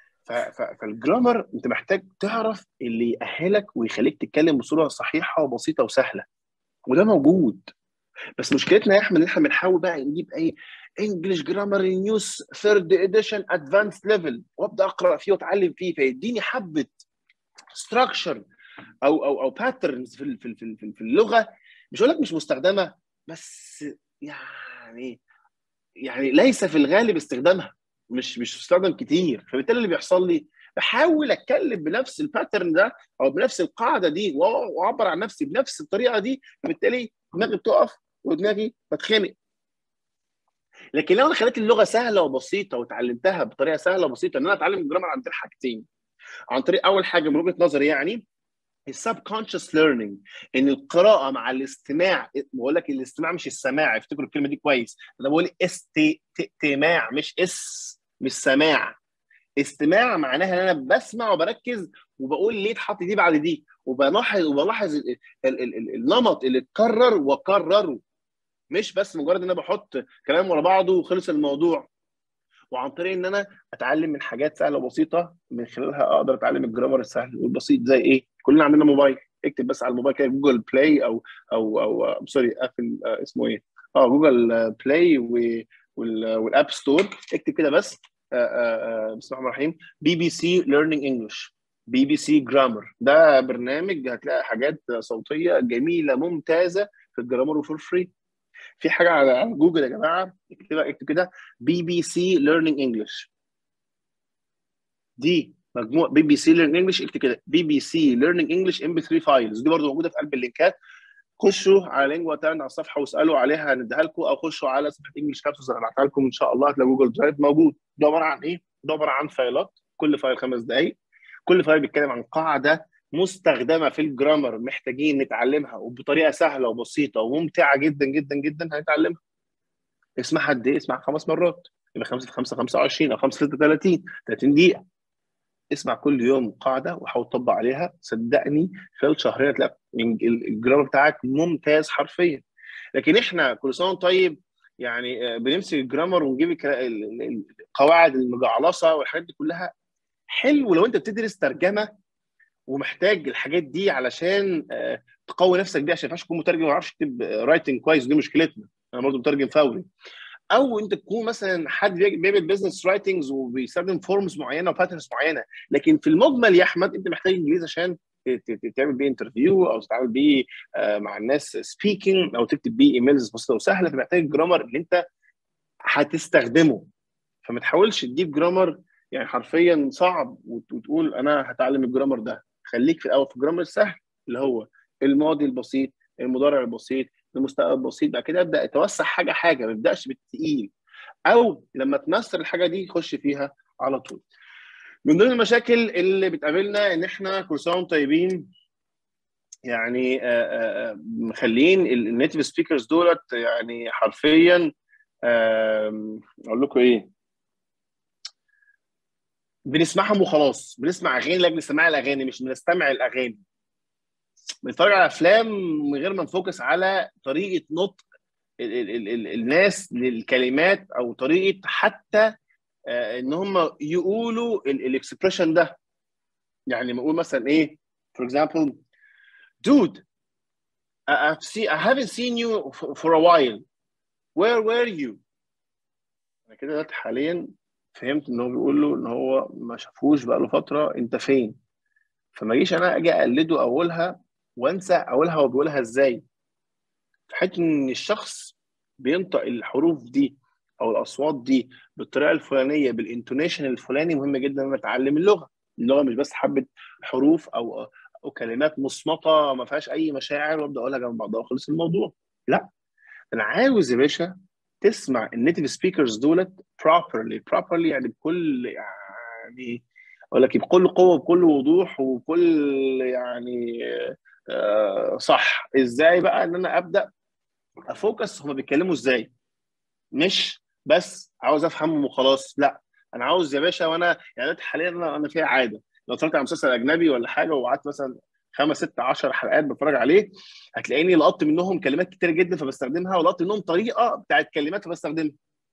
فالجرامر انت محتاج تعرف اللي يأهلك ويخليك تتكلم بصوره صحيحه وبسيطه وسهله وده موجود بس مشكلتنا يا احمد ان احنا بنحاول بقى نجيب اي انجلش جرامر نيوز ثيرد اديشن ادفانس ليفل وابدا اقرا فيه واتعلم فيه فيديني حبه ستراكشر او او او باترنز في في في في اللغه مش هقول لك مش مستخدمه بس يعني يعني ليس في الغالب استخدامها مش مش بستخدم كتير فبالتالي اللي بيحصل لي بحاول اتكلم بنفس الباترن ده او بنفس القاعده دي واعبر عن نفسي بنفس الطريقه دي فبالتالي دماغي بتقف ودماغي بتخنق لكن لو انا خليت اللغه سهله وبسيطه وتعلمتها بطريقه سهله وبسيطه ان انا اتعلم الجرامر عن طريق حاجتين عن طريق اول حاجه من وجهه نظري يعني السب كونشس ليرنينج ان القراءه مع الاستماع بقول لك الاستماع مش السماع افتكروا الكلمه دي كويس انا بقول استماع مش اس مش سماع استماع معناها ان انا بسمع وبركز وبقول ليه اتحط دي بعد دي وبلاحظ وبلاحظ ال ال ال النمط اللي اتكرر واكرره مش بس مجرد ان انا بحط كلام ورا بعضه وخلص الموضوع وعن طريق ان انا اتعلم من حاجات سهله وبسيطه من خلالها اقدر اتعلم الجرامر السهل والبسيط زي ايه؟ كلنا عندنا موبايل اكتب بس على الموبايل كده جوجل بلاي او او او سوري ابل اسمه ايه؟ اه جوجل بلاي والاب ستور اكتب كده بس بسم الله الرحمن الرحيم بي بي سي ليرنينج انجلش بي بي سي جرامر ده برنامج هتلاقي حاجات صوتيه جميله ممتازه في الجرامر وفور فري في حاجه على جوجل يا جماعه اكتبها اكتب كده بي بي سي ليرنينج انجلش دي مجموعه بي بي سي ليرنينج انجلش اكتب كده بي بي سي ليرنينج انجلش ام بي 3 فايلز دي برضه موجوده في قلب اللينكات خشوا على لينجوا تايرن على الصفحه واسالوا عليها هنديها لكم او خشوا على صفحه انجلش كابسولز انا هبعتها لكم ان شاء الله هتلاقوا جوجل درايف موجود ده عباره عن ايه؟ ده عباره عن فايلات كل فايل خمس دقائق كل فايل بيتكلم عن قاعده مستخدمه في الجرامر محتاجين نتعلمها وبطريقه سهله وبسيطه وممتعه جدا جدا جدا هنتعلمها اسمعها قد ايه؟ اسمعها خمس مرات يبقى 5 في 5 25 او 5 6 30 30 دقيقه اسمع كل يوم قاعده وحاول تطبق عليها صدقني خلال شهرين هتلاقي الجرامر بتاعك ممتاز حرفيا لكن احنا كل سنه وانت طيب يعني بنمسك الجرامر ونجيب القواعد المجعلصه والحاجات دي كلها حلو لو انت بتدرس ترجمه ومحتاج الحاجات دي علشان تقوي نفسك بيها عشان ما ينفعش تكون مترجم ما يعرفش يكتب رايتنج كويس دي مشكلتنا انا برضه مترجم فوري او انت تكون مثلا حد بيعمل بزنس رايتنجز وبيستخدم فورمز معينه وباترنز معينه لكن في المجمل يا احمد انت محتاج انجليزي عشان تعمل بيه انترفيو او تتعامل بيه مع الناس سبيكينج او تكتب بيه ايميلز بسيطه وسهله فمحتاج الجرامر اللي انت هتستخدمه فما تحاولش تجيب جرامر يعني حرفيا صعب وتقول انا هتعلم الجرامر ده خليك في الاول في الجرامر السهل اللي هو الماضي البسيط المضارع البسيط المستقبل البسيط بعد كده ابدا اتوسع حاجه حاجه ما تبداش بالتقيل او لما تمثل الحاجه دي خش فيها على طول من ضمن المشاكل اللي بتقابلنا ان احنا كل سنه وانتم طيبين يعني مخلين النيتيف سبيكرز دولت يعني حرفيا اقول لكم ايه بنسمعهم وخلاص بنسمع اغاني لاجل سماع الاغاني مش بنستمع الاغاني بنتفرج على افلام من غير ما نفوكس على طريقه نطق ال ال ال الناس للكلمات او طريقه حتى ان هم يقولوا الاكسبريشن ده يعني ما اقول مثلا ايه for example dude I've seen I haven't seen you for a while where were you انا كده دلوقتي حاليا فهمت ان هو بيقول له ان هو ما شافوش بقى له فتره انت فين فما اجيش انا اجي اقلده اقولها وانسى اقولها هو بيقولها ازاي في حته ان الشخص بينطق الحروف دي او الاصوات دي بالطريقه الفلانيه بالانتونيشن الفلاني مهم جدا ان انا اتعلم اللغه اللغه مش بس حبه حروف او او كلمات مصمته ما فيهاش اي مشاعر وابدا اقولها جنب بعضها وخلص الموضوع لا انا عاوز يا باشا تسمع النيتيف سبيكرز دولت properly properly يعني بكل يعني اقول لك بكل قوه بكل وضوح وكل يعني آه صح ازاي بقى ان انا ابدا افوكس هما بيتكلموا ازاي مش بس عاوز افهمهم وخلاص لا انا عاوز يا باشا وانا يعني حاليا انا فيها عاده لو اتفرجت على مسلسل اجنبي ولا حاجه وقعدت مثلا خمس ست 10 حلقات بتفرج عليه هتلاقيني لقطت منهم كلمات كتير جدا فبستخدمها ولقطت منهم طريقه بتاعت كلمات فبستخدمها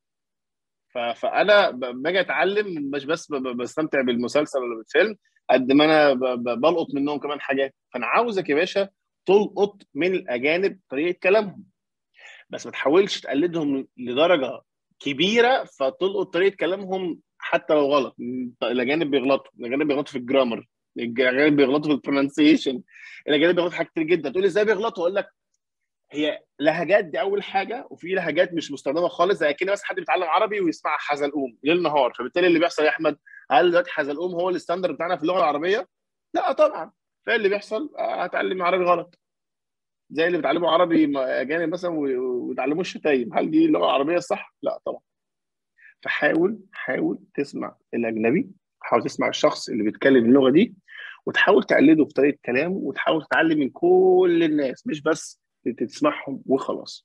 فانا باجي اتعلم مش بس بستمتع بالمسلسل ولا بالفيلم قد ما انا بلقط منهم كمان حاجات فانا عاوزك يا باشا تلقط من الاجانب طريقه كلامهم بس ما تحاولش تقلدهم لدرجه كبيره فتلقط طريقه كلامهم حتى لو غلط الاجانب بيغلطوا الاجانب بيغلطوا في الجرامر الاجانب بيغلطوا في البرونسيشن الاجانب بيغلطوا في حاجات كتير جدا تقول لي ازاي بيغلطوا اقول لك هي لهجات دي اول حاجه وفي لهجات مش مستخدمه خالص زي كده بس حد بيتعلم عربي ويسمع حزلقوم ليل نهار فبالتالي اللي بيحصل يا احمد هل دلوقتي حزلقوم هو الستاندرد بتاعنا في اللغه العربيه؟ لا طبعا فاللي بيحصل هتعلم عربي غلط زي اللي بيتعلموا عربي اجانب مثلا ويتعلموا الشتايم هل دي اللغه العربيه الصح؟ لا طبعا فحاول حاول تسمع الاجنبي حاول تسمع الشخص اللي بيتكلم اللغه دي وتحاول تقلده في طريقه كلامه وتحاول تتعلم من كل الناس مش بس تسمعهم وخلاص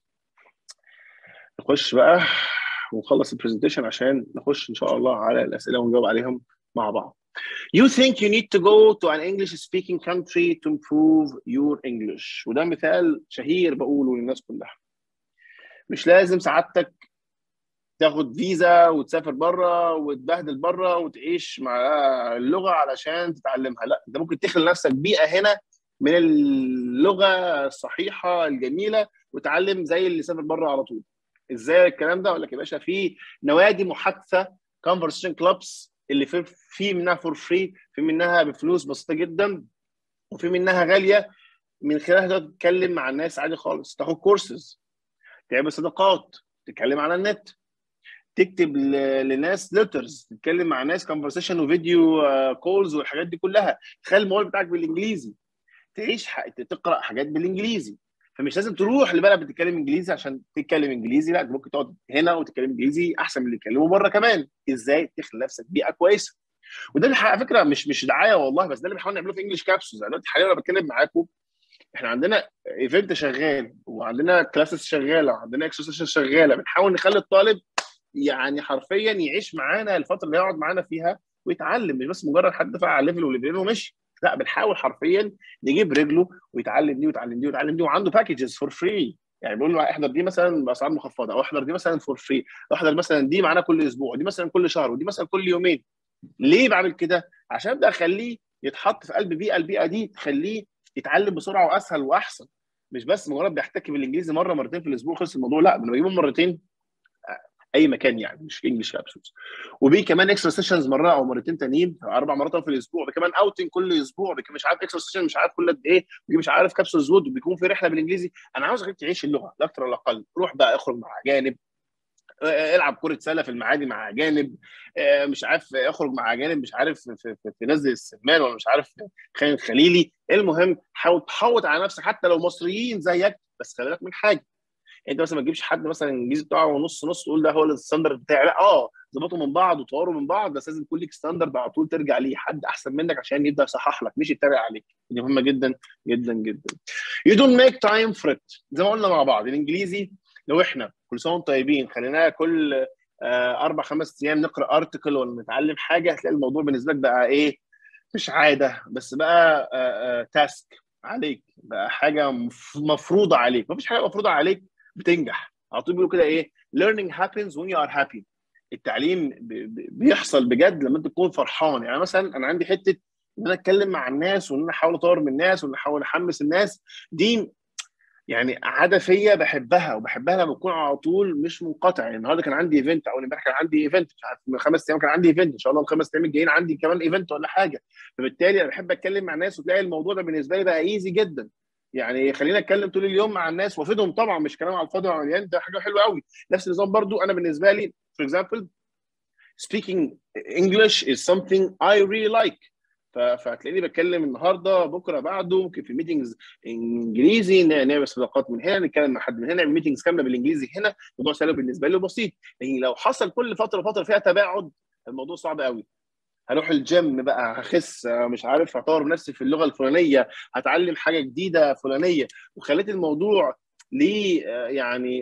نخش بقى ونخلص البرزنتيشن عشان نخش ان شاء الله على الاسئله ونجاوب عليهم مع بعض You think you need to go to an English speaking country to improve your English وده مثال شهير بقوله للناس كلها مش لازم سعادتك تاخد فيزا وتسافر بره وتبهدل بره وتعيش مع اللغه علشان تتعلمها لا انت ممكن تخلق نفسك بيئه هنا من اللغه الصحيحه الجميله وتعلم زي اللي سافر بره على طول ازاي الكلام ده اقول لك يا باشا في نوادي محادثه conversation clubs اللي في في منها فور فري في منها بفلوس بسيطه جدا وفي منها غاليه من خلالها تتكلم مع الناس عادي خالص تاخد كورسز تعمل صداقات تتكلم على النت تكتب لناس ليترز تتكلم مع ناس كونفرسيشن وفيديو كولز والحاجات دي كلها تخلي الموبايل بتاعك بالانجليزي تعيش تقرا حاجات بالانجليزي فمش لازم تروح لبلد بتتكلم انجليزي عشان تتكلم انجليزي لا ممكن تقعد هنا وتتكلم انجليزي احسن من اللي يتكلموا بره كمان ازاي تخلق نفسك بيئه كويسه وده اللي على فكره مش مش دعايه والله بس ده اللي بنحاول نعمله في انجلش كابسولز انا دلوقتي حاليا انا بتكلم معاكم احنا عندنا ايفنت شغال وعندنا كلاسز شغاله وعندنا اكسرسايز شغاله بنحاول نخلي الطالب يعني حرفيا يعيش معانا الفتره اللي يقعد معانا فيها ويتعلم مش بس مجرد حد دفع على ليفل وليفلين ومشي لا بنحاول حرفيا نجيب رجله ويتعلم دي ويتعلم دي ويتعلم دي وعنده باكجز فور فري يعني بيقول له احضر دي مثلا باسعار مخفضه او احضر دي مثلا فور فري او احضر مثلا دي معانا كل اسبوع ودي مثلا كل شهر ودي مثلا كل يومين ليه بعمل كده؟ عشان ابدا اخليه يتحط في قلب بيئه البيئه دي تخليه يتعلم بسرعه واسهل واحسن مش بس مجرد بيحتك بالانجليزي مره مرتين في الاسبوع خلص الموضوع لا انا بجيبه مرتين اي مكان يعني مش انجلش كابسولز وبي كمان اكسترا سيشنز مره او مرتين تانيين اربع مرات في الاسبوع كمان اوتنج كل اسبوع مش عارف اكسترا سيشن مش عارف كل قد ايه مش عارف كابسولز وود وبيكون في رحله بالانجليزي انا عاوزك تعيش اللغه لا اكثر ولا اقل روح بقى اخرج مع اجانب العب كره سله في المعادي مع اجانب مش عارف اخرج مع اجانب مش عارف في, في, في نزل السمان ولا مش عارف خالد الخليلي المهم حاول تحوط على نفسك حتى لو مصريين زيك بس خلي بالك من حاجه انت مثلا ما تجيبش حد مثلا الانجليزي بتاعه نص نص تقول ده هو الستاندرد بتاعي لا اه ظبطوا من بعض وطوروا من بعض بس لازم يكون لك ستاندرد على طول ترجع ليه حد احسن منك عشان يبدا يصحح لك مش يتريق عليك دي مهمه جدا جدا جدا you don't make time for it زي ما قلنا مع بعض الانجليزي لو احنا كل سنه وانتم طيبين خليناها كل آه اربع خمس ايام نقرا ارتكل ولا نتعلم حاجه هتلاقي الموضوع بالنسبه لك بقى ايه مش عاده بس بقى آه آه تاسك عليك بقى حاجه مفروضه عليك مفيش حاجه مفروضه عليك بتنجح على طول بيقولوا كده ايه learning happens when you are happy التعليم بيحصل بجد لما انت تكون فرحان يعني مثلا انا عندي حته ان انا اتكلم مع الناس وان انا احاول اطور من الناس وان احاول احمس الناس دي يعني عاده فيا بحبها وبحبها لما بكون على طول مش منقطع يعني النهارده كان عندي ايفنت او امبارح كان عندي ايفنت مش عارف من خمس ايام كان عندي ايفنت ان شاء الله الخمس ايام الجايين عندي كمان ايفنت ولا حاجه فبالتالي انا بحب اتكلم مع الناس وتلاقي الموضوع ده بالنسبه لي بقى ايزي جدا يعني خلينا اتكلم طول اليوم مع الناس وافيدهم طبعا مش كلام على الفاضي وعلى ده حاجه حلوه قوي نفس النظام برضو انا بالنسبه لي for example speaking English is something I really like فهتلاقيني بتكلم النهارده بكره بعده ممكن في ميتنجز انجليزي نعمل صداقات من هنا نتكلم مع حد من هنا نعمل ميتنجز كامله بالانجليزي هنا الموضوع سهل بالنسبه لي بسيط لكن لو حصل كل فتره فتره فيها تباعد الموضوع صعب قوي هروح الجيم بقى هخس مش عارف هطور نفسي في اللغه الفلانيه هتعلم حاجه جديده فلانيه وخليت الموضوع ليه يعني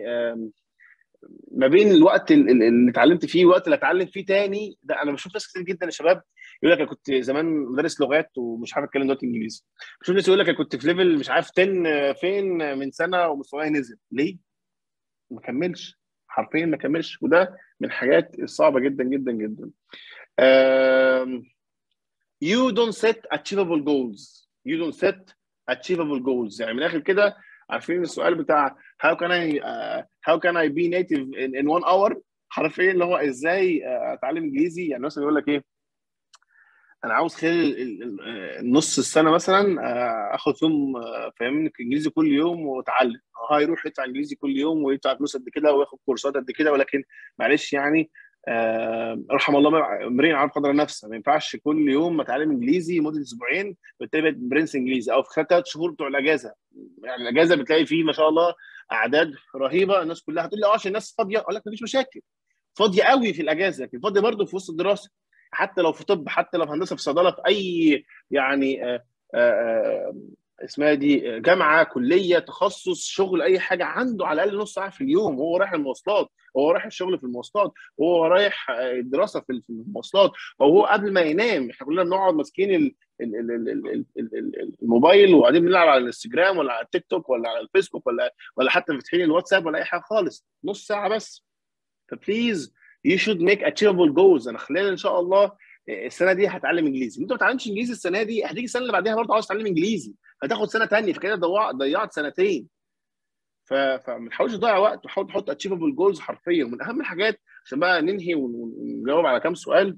ما بين الوقت اللي اتعلمت فيه والوقت اللي اتعلم فيه تاني ده انا بشوف ناس كتير جدا يا شباب يقول لك انا كنت زمان مدرس لغات ومش عارف اتكلم دلوقتي انجليزي بشوف ناس يقول لك انا كنت في ليفل مش عارف 10 فين من سنه ومستواي نزل ليه؟ ما كملش حرفيا ما كملش وده من الحاجات الصعبه جدا جدا جدا um, you don't set achievable goals you don't set achievable goals يعني من الاخر كده عارفين السؤال بتاع how can I uh, how can I be native in, in one hour حرفيا اللي هو ازاي اتعلم انجليزي يعني مثلا يقول لك ايه انا عاوز خلال نص السنه مثلا اخد فيهم فاهمني انجليزي كل يوم واتعلم هيروح يدفع انجليزي كل يوم ويدفع فلوس قد كده وياخد كورسات قد كده ولكن معلش يعني آه رحم الله امرئ عارف قدر نفسه ما ينفعش كل يوم اتعلم انجليزي لمده اسبوعين بالتالي بقيت برنس انجليزي او في خلال ثلاث شهور بتوع الاجازه يعني الاجازه بتلاقي فيه ما شاء الله اعداد رهيبه الناس كلها هتقول لي اه عشان الناس فاضيه اقول لك مفيش مشاكل فاضيه قوي في الاجازه لكن فاضيه برضه في وسط الدراسه حتى لو في طب حتى لو في هندسه في صيدله في اي يعني آآ آآ اسمها دي جامعه كليه تخصص شغل اي حاجه عنده على الاقل نص ساعه في اليوم وهو رايح المواصلات وهو رايح الشغل في المواصلات وهو رايح الدراسه في المواصلات وهو قبل ما ينام احنا كلنا بنقعد ماسكين الموبايل وقاعدين بنلعب على الانستجرام ولا على التيك توك ولا على الفيسبوك ولا ولا حتى فاتحين الواتساب ولا اي حاجه خالص نص ساعه بس فبليز يو شود ميك اتشيفبل جولز انا خلال ان شاء الله السنه دي هتعلم انجليزي انت ما بتعلمش انجليزي السنه دي هتيجي السنه اللي بعدها برضه عاوز تتعلم انجليزي هتاخد سنه ثانيه فكده ضيعت سنتين فما تحاولش تضيع وقت وحاول تحط اتشيفبل جولز حرفيا ومن اهم الحاجات عشان بقى ننهي ونجاوب على كام سؤال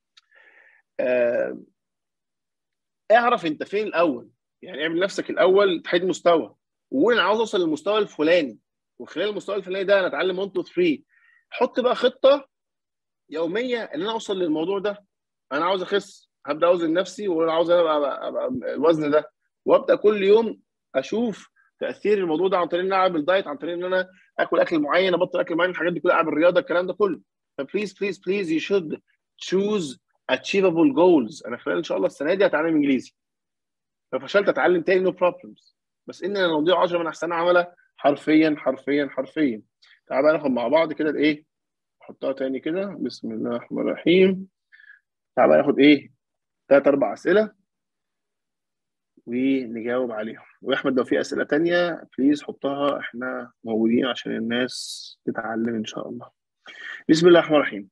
آه اعرف انت فين الاول يعني اعمل نفسك الاول تحديد مستوى وقول انا عاوز اوصل للمستوى الفلاني وخلال المستوى الفلاني ده انا اتعلم 1 2 3 حط بقى خطه يوميه ان انا اوصل للموضوع ده انا عاوز اخس هبدا اوزن نفسي وانا عاوز ابقى, أبقى, أبقى الوزن ده وابدا كل يوم اشوف تاثير الموضوع ده عن طريق ان انا اعمل دايت عن طريق ان انا اكل اكل معين ابطل اكل معين الحاجات دي كلها اعمل رياضه الكلام ده كله فبليز بليز بليز يو شود تشوز achievable goals انا خلال ان شاء الله السنه دي هتعلم انجليزي لو فشلت اتعلم تاني نو no بروبلمز بس ان انا نضيع 10 من احسن عمله حرفيا حرفيا حرفيا تعال بقى ناخد مع بعض كده الايه نحطها تاني كده بسم الله الرحمن الرحيم تعال بقى ناخد ايه ثلاث اربع اسئله ونجاوب عليهم واحمد لو في اسئله تانية بليز حطها احنا موجودين عشان الناس تتعلم ان شاء الله بسم الله الرحمن الرحيم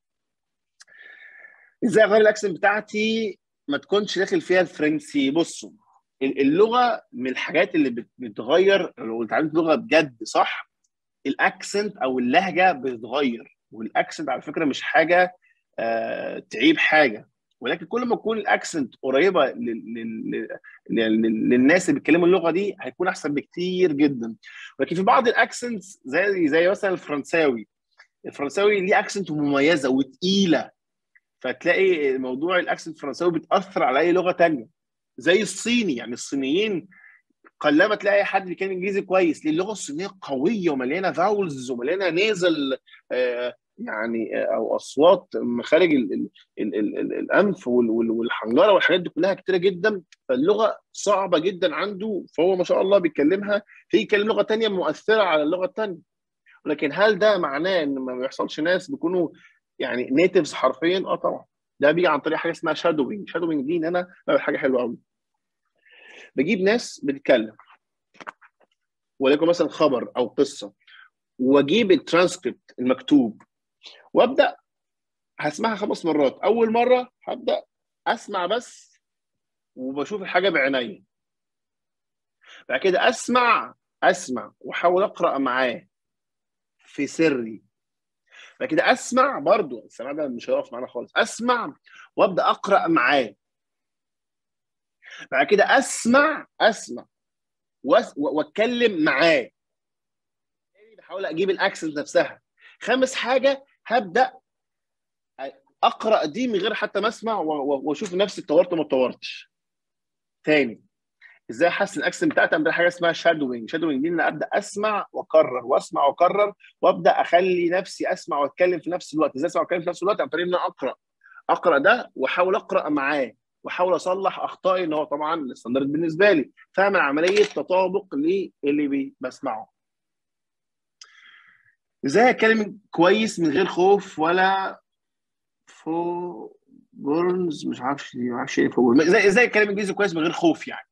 ازاي اغير الاكسنت بتاعتي ما تكونش داخل فيها الفرنسي بصوا اللغه من الحاجات اللي بتغير لو اتعلمت لغه بجد صح الاكسنت او اللهجه بتتغير والاكسنت على فكره مش حاجه آه تعيب حاجه ولكن كل ما تكون الاكسنت قريبه لل... لل... لل... للناس اللي بيتكلموا اللغه دي هيكون احسن بكتير جدا ولكن في بعض الاكسنتس زي زي مثلا الفرنساوي الفرنساوي ليه اكسنت مميزه وتقيله فتلاقي موضوع الاكسنت الفرنساوي بيتاثر على اي لغه تانية زي الصيني يعني الصينيين قلما تلاقي حد بيتكلم انجليزي كويس لان اللغه الصينيه قويه ومليانه فاولز ومليانه نيزل آه يعني او اصوات مخارج ال ال ال ال ال الانف والحنجره والحاجات دي كلها كتيره جدا فاللغه صعبه جدا عنده فهو ما شاء الله بيتكلمها في يتكلم لغه ثانيه مؤثره على اللغه الثانيه ولكن هل ده معناه ان ما بيحصلش ناس بيكونوا يعني نيتيفز حرفيا اه طبعا ده بيجي عن طريق حاجه اسمها شادوينج شادوينج دي ان انا بعمل حاجه حلوه قوي بجيب ناس بتتكلم وليكن مثلا خبر او قصه واجيب الترانسكريبت المكتوب وابدا هسمعها خمس مرات اول مره هبدا اسمع بس وبشوف الحاجه بعيني بعد كده اسمع اسمع واحاول اقرا معاه في سري بعد كده اسمع برضو السماع ده مش هيقف معانا خالص اسمع وابدا اقرا معاه بعد كده اسمع اسمع واتكلم معاه بحاول اجيب الاكسنت نفسها خامس حاجه هبدا اقرا دي من غير حتى ما اسمع واشوف نفسي اتطورت وما اتطورتش تاني ازاي احسن الاكسنت بتاعتي عندنا حاجه اسمها شادوينج شادوينج دي ان ابدا اسمع واكرر واسمع واكرر وابدا اخلي نفسي اسمع واتكلم في نفس الوقت ازاي اسمع واتكلم في نفس الوقت عن طريق ان انا اقرا اقرا ده واحاول اقرا معاه واحاول اصلح اخطائي ان هو طبعا الستاندرد بالنسبه لي فاعمل عمليه تطابق للي بسمعه ازاي اتكلم كويس من غير خوف ولا فو بورنز مش عارف ما اعرفش ايه فو ازاي ازاي اتكلم انجليزي كويس من غير خوف يعني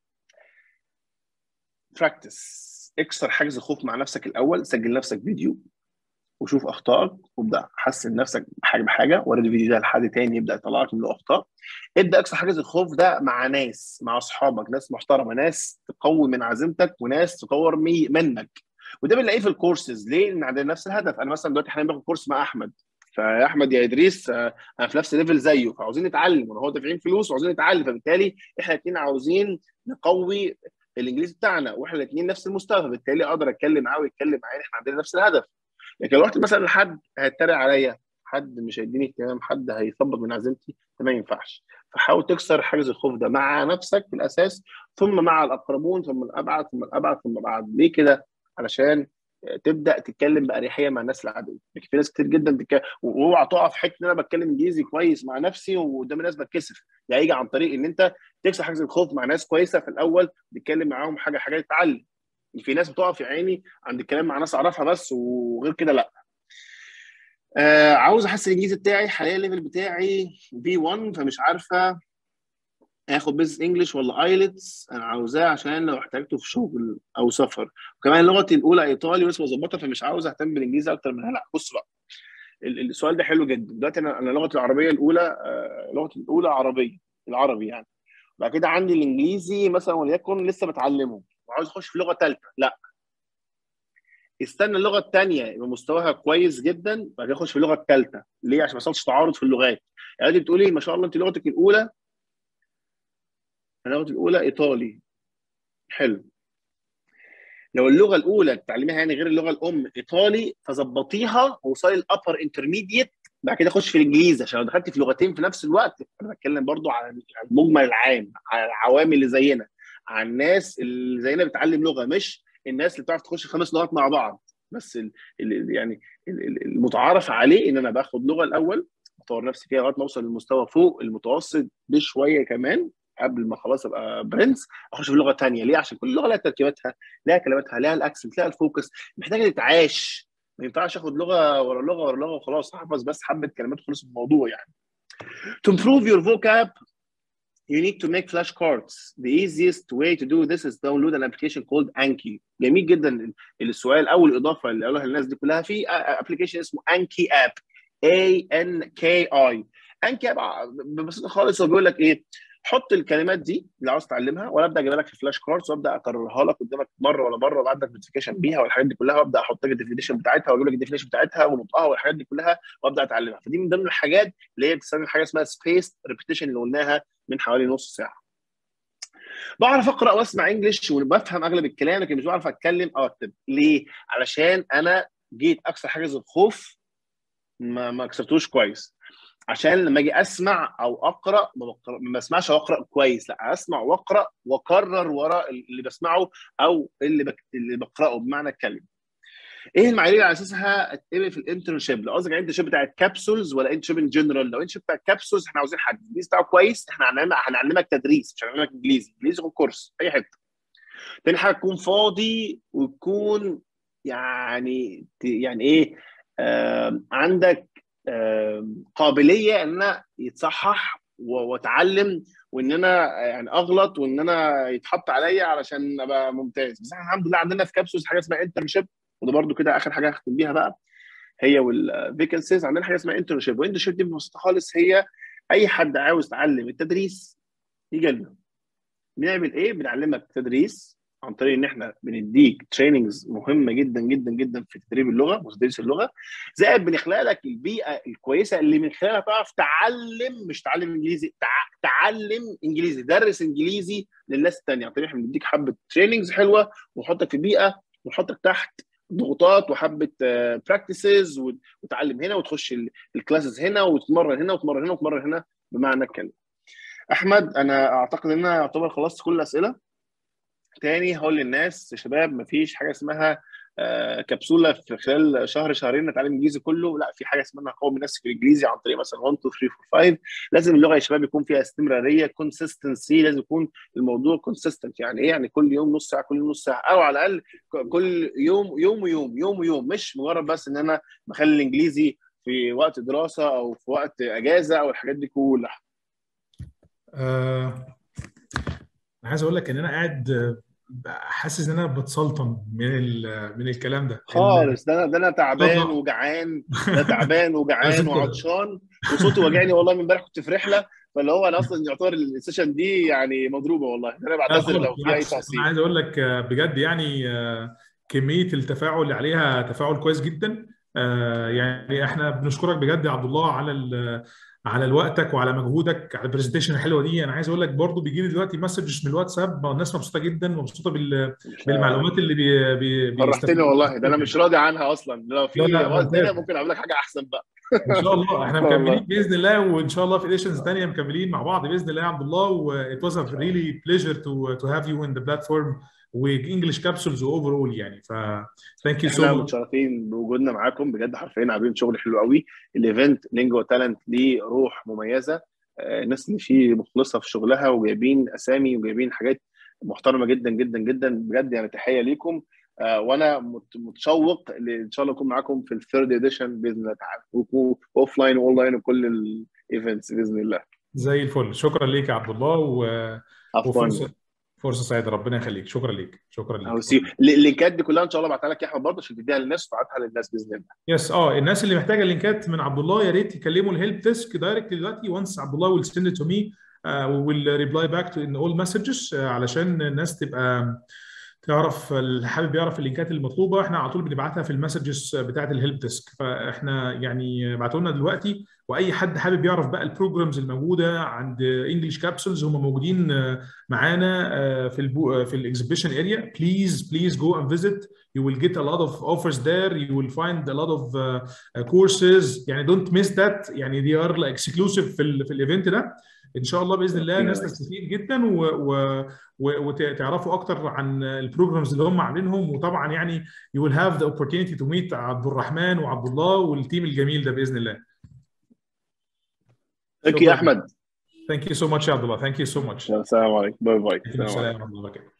براكتس اكسر حاجز الخوف مع نفسك الاول سجل نفسك فيديو وشوف اخطائك وابدا حسن نفسك بحاجه بحاجه ورد الفيديو ده لحد تاني يبدا يطلع لك من الاخطاء ابدا اكسر حاجز الخوف ده مع ناس مع اصحابك ناس محترمه ناس تقوي من عزيمتك وناس تطور منك وده بنلاقيه في الكورسز ليه؟ لان عندنا نفس الهدف انا مثلا دلوقتي حاليا باخد كورس مع احمد فيا احمد يا ادريس انا في نفس ليفل زيه فعاوزين نتعلم وهو دافعين فلوس وعاوزين نتعلم فبالتالي احنا الاثنين عاوزين نقوي الانجليزي بتاعنا واحنا الاثنين نفس المستوى فبالتالي اقدر اتكلم معاه ويتكلم معايا احنا عندنا نفس الهدف لكن لو رحت مثلا لحد هيتريق عليا حد مش هيديني اهتمام حد هيثبط من عزيمتي ده ما ينفعش فحاول تكسر حاجز الخوف ده مع نفسك في الاساس ثم مع الاقربون ثم الابعد ثم الابعد ثم الابعد ليه كده علشان تبدا تتكلم باريحيه مع الناس العاديه لكن في ناس كتير جدا بتتكلم واوعى تقع في حته ان انا بتكلم انجليزي كويس مع نفسي وقدام الناس بتكسف ده هيجي عن طريق ان انت تكسر حاجز الخوف مع ناس كويسه في الاول تتكلم معاهم حاجه حاجه تتعلم في ناس بتقع في عيني عند الكلام مع ناس اعرفها بس وغير كده لا آه عاوز احسن الانجليزي بتاعي حاليا الليفل بتاعي بي 1 فمش عارفه اخد بيزنس انجلش ولا ايلتس انا عاوزاه عشان لو احتاجته في شغل او سفر وكمان لغتي الاولى ايطالي ولسه بظبطها فمش عاوز اهتم بالانجليزي اكتر منها لا بص بقى السؤال ده حلو جدا دلوقتي انا انا لغتي العربيه الاولى آه لغتي الاولى عربيه العربي يعني بعد كده عندي الانجليزي مثلا وليكن لسه بتعلمه وعاوز اخش في لغه ثالثه لا استنى اللغه الثانيه يبقى مستواها كويس جدا بعد كده اخش في اللغه الثالثه ليه عشان ما يحصلش تعارض في اللغات يعني انت بتقولي ما شاء الله انت لغتك الاولى اللغه الاولى ايطالي حلو لو اللغه الاولى تتعلميها يعني غير اللغه الام ايطالي فظبطيها وصلي الابر انترميديت بعد كده خش في الانجليزي عشان لو دخلت في لغتين في نفس الوقت انا بتكلم برضو على المجمل العام على العوامل اللي زينا على الناس اللي زينا بتتعلم لغه مش الناس اللي بتعرف تخش خمس لغات مع بعض بس ال ال يعني المتعارف عليه ان انا باخد لغه الاول اطور نفسي فيها لغايه ما اوصل للمستوى فوق المتوسط بشويه كمان قبل ما خلاص ابقى برنس اخش في لغه ثانيه ليه عشان كل لغه لها تركيباتها لها كلماتها لها الاكسنت لها الفوكس محتاجه تتعاش ما ينفعش اخد لغه ورا لغه ورا لغه وخلاص احفظ بس حبه كلمات وخلص الموضوع يعني to improve your vocab you need to make flashcards the easiest way to do this is download an application called Anki جميل جدا السؤال او الاضافه اللي قالوها الناس دي كلها في ابلكيشن اسمه Anki app A N K I Anki app ببساطه خالص هو بيقول لك ايه حط الكلمات دي اللي عاوز تعلمها وانا ابدا اجيبها لك في فلاش كاردز وابدا اكررها لك قدامك مره ولا مره وابعت لك نوتيفيكيشن بيها والحاجات دي كلها وابدا احط لك الديفينيشن بتاعتها واجيب لك الديفينيشن بتاعتها ونطقها والحاجات دي كلها وابدا اتعلمها فدي من ضمن الحاجات اللي هي بتستخدم حاجه اسمها سبيس ريبيتيشن اللي قلناها من حوالي نص ساعه بعرف اقرا واسمع انجلش وبفهم اغلب الكلام لكن مش بعرف اتكلم او اكتب ليه علشان انا جيت اكسر حاجز الخوف ما ما كسرتوش كويس عشان لما اجي اسمع او اقرا ما, بقرأ ما بسمعش واقرا كويس لا اسمع واقرا واكرر وراء اللي بسمعه او اللي بك... اللي بقراه بمعنى الكلمه ايه المعايير اللي على اساسها اتقبل في الانترنشيب لو قصدك الانترنشيب بتاعت كابسولز ولا انترنشيب ان جنرال لو انترنشيب بتاع كابسولز احنا عاوزين حد الانجليزي بتاعه كويس احنا هنعلمك هنعلمك تدريس مش هنعلمك انجليزي انجليزي يكون كورس اي حته تاني حاجه تكون فاضي وتكون يعني يعني ايه آه عندك آه قابليه ان انا يتصحح واتعلم وان انا يعني اغلط وان انا يتحط عليا علشان ابقى ممتاز بس احنا الحمد لله عندنا في كابسولز حاجه اسمها انترنشيب وده برده كده اخر حاجه هختم بيها بقى هي والفيكنسيز عندنا حاجه اسمها انترنشيب والانترنشيب دي ببساطه خالص هي اي حد عاوز يتعلم التدريس يجي لنا بنعمل ايه؟ بنعلمك تدريس عن طريق ان احنا بنديك تريننجز مهمه جدا جدا جدا في تدريب اللغه وتدريس اللغه زائد بنخلق لك البيئه الكويسه اللي من خلالها تعرف تعلم مش تعلم انجليزي تع... تعلم انجليزي درس انجليزي للناس الثانيه عن طريق احنا بنديك حبه تريننجز حلوه ونحطك في بيئه ونحطك تحت ضغوطات وحبه براكتسز وتعلم هنا وتخش الكلاسز هنا وتتمرن هنا وتتمرن هنا وتتمرن هنا بمعنى الكلمه. احمد انا اعتقد ان انا يعتبر خلصت كل الاسئله. تاني هقول للناس يا شباب مفيش حاجه اسمها كبسوله في خلال شهر شهرين نتعلم انجليزي كله لا في حاجه اسمها قوم نفسك في الانجليزي عن طريق مثلا 1 2 3 4 5 لازم اللغه يا شباب يكون فيها استمراريه كونسستنسي لازم يكون الموضوع كونسيستنت يعني ايه يعني كل يوم نص ساعه كل يوم نص ساعه او على الاقل كل يوم يوم ويوم يوم ويوم مش مجرد بس ان انا بخلي الانجليزي في وقت دراسه او في وقت اجازه او الحاجات دي كلها آه، انا عايز اقول لك ان انا قاعد حاسس ان انا بتسلطن من من الكلام ده خالص ده انا ده انا تعبان وجعان ده تعبان وجعان وعطشان وصوتي وجعني والله من امبارح كنت في رحله فاللي هو انا اصلا يعتبر السيشن دي يعني مضروبه والله انا بعتذر لو في اي تحصيل انا عايز اقول لك بجد يعني كميه التفاعل اللي عليها تفاعل كويس جدا يعني احنا بنشكرك بجد يا عبد الله على على وقتك وعلى مجهودك على البرزنتيشن الحلوه دي انا عايز اقول لك برضو بيجي لي دلوقتي مسجز من الواتساب الناس مبسوطه جدا ومبسوطه بال... بالمعلومات اللي بي... بي... فرحتني والله ده انا مش راضي عنها اصلا لو في وقت تاني ممكن اعمل لك حاجه احسن بقى ان شاء الله احنا مكملين باذن الله وان شاء الله في اديشنز ثانيه مكملين مع بعض باذن الله يا عبد الله و it was a really pleasure to to have you in the platform وانجلش كابسولز اوفر اول يعني ف ثانك يو سو احنا متشرفين بوجودنا معاكم بجد حرفيا عاملين شغل حلو قوي الايفنت لينجو تالنت ليه روح مميزه الناس اللي فيه مخلصه في شغلها وجايبين اسامي وجايبين حاجات محترمه جدا جدا جدا بجد يعني تحيه ليكم وانا متشوق ان شاء الله اكون معاكم في الثيرد اديشن باذن الله تعالى اوف لاين واون لاين وكل الايفنتس باذن الله زي الفل شكرا ليك يا عبد الله و عفوا فرصه سعيده ربنا يخليك شكرا ليك شكرا ليك سي اللينكات دي كلها ان شاء الله ابعتها لك يا احمد برضه عشان تديها للناس وتبعتها للناس باذن الله يس اه الناس اللي محتاجه اللينكات من عبد الله يا ريت يكلموا الهيلب ديسك دايركت دلوقتي وانس عبد الله ويل سند تو مي ويل ريبلاي باك تو ان اول مسجز علشان الناس تبقى تعرف اللي حابب يعرف اللينكات المطلوبه احنا على طول بنبعتها في المسجز بتاعه الهيلب ديسك فاحنا يعني ابعتوا لنا دلوقتي واي حد حابب يعرف بقى البروجرامز الموجوده عند انجلش كابسولز هم موجودين معانا في البو في الاكزيبيشن اريا بليز بليز جو اند فيزيت you will get a lot of offers there you will find a lot of uh, courses يعني don't miss that يعني they are like exclusive في ال في الايفنت ده ان شاء الله باذن الله الناس تستفيد جدا و, و, وتعرفوا اكتر عن البروجرامز اللي هم عاملينهم وطبعا يعني you will have the opportunity to meet عبد الرحمن وعبد الله والتيم الجميل ده باذن الله ثانك يو احمد Thank you so much يا عبد الله. Thank you so much. السلام عليكم. باي باي. السلام ورحمة الله وبركاته.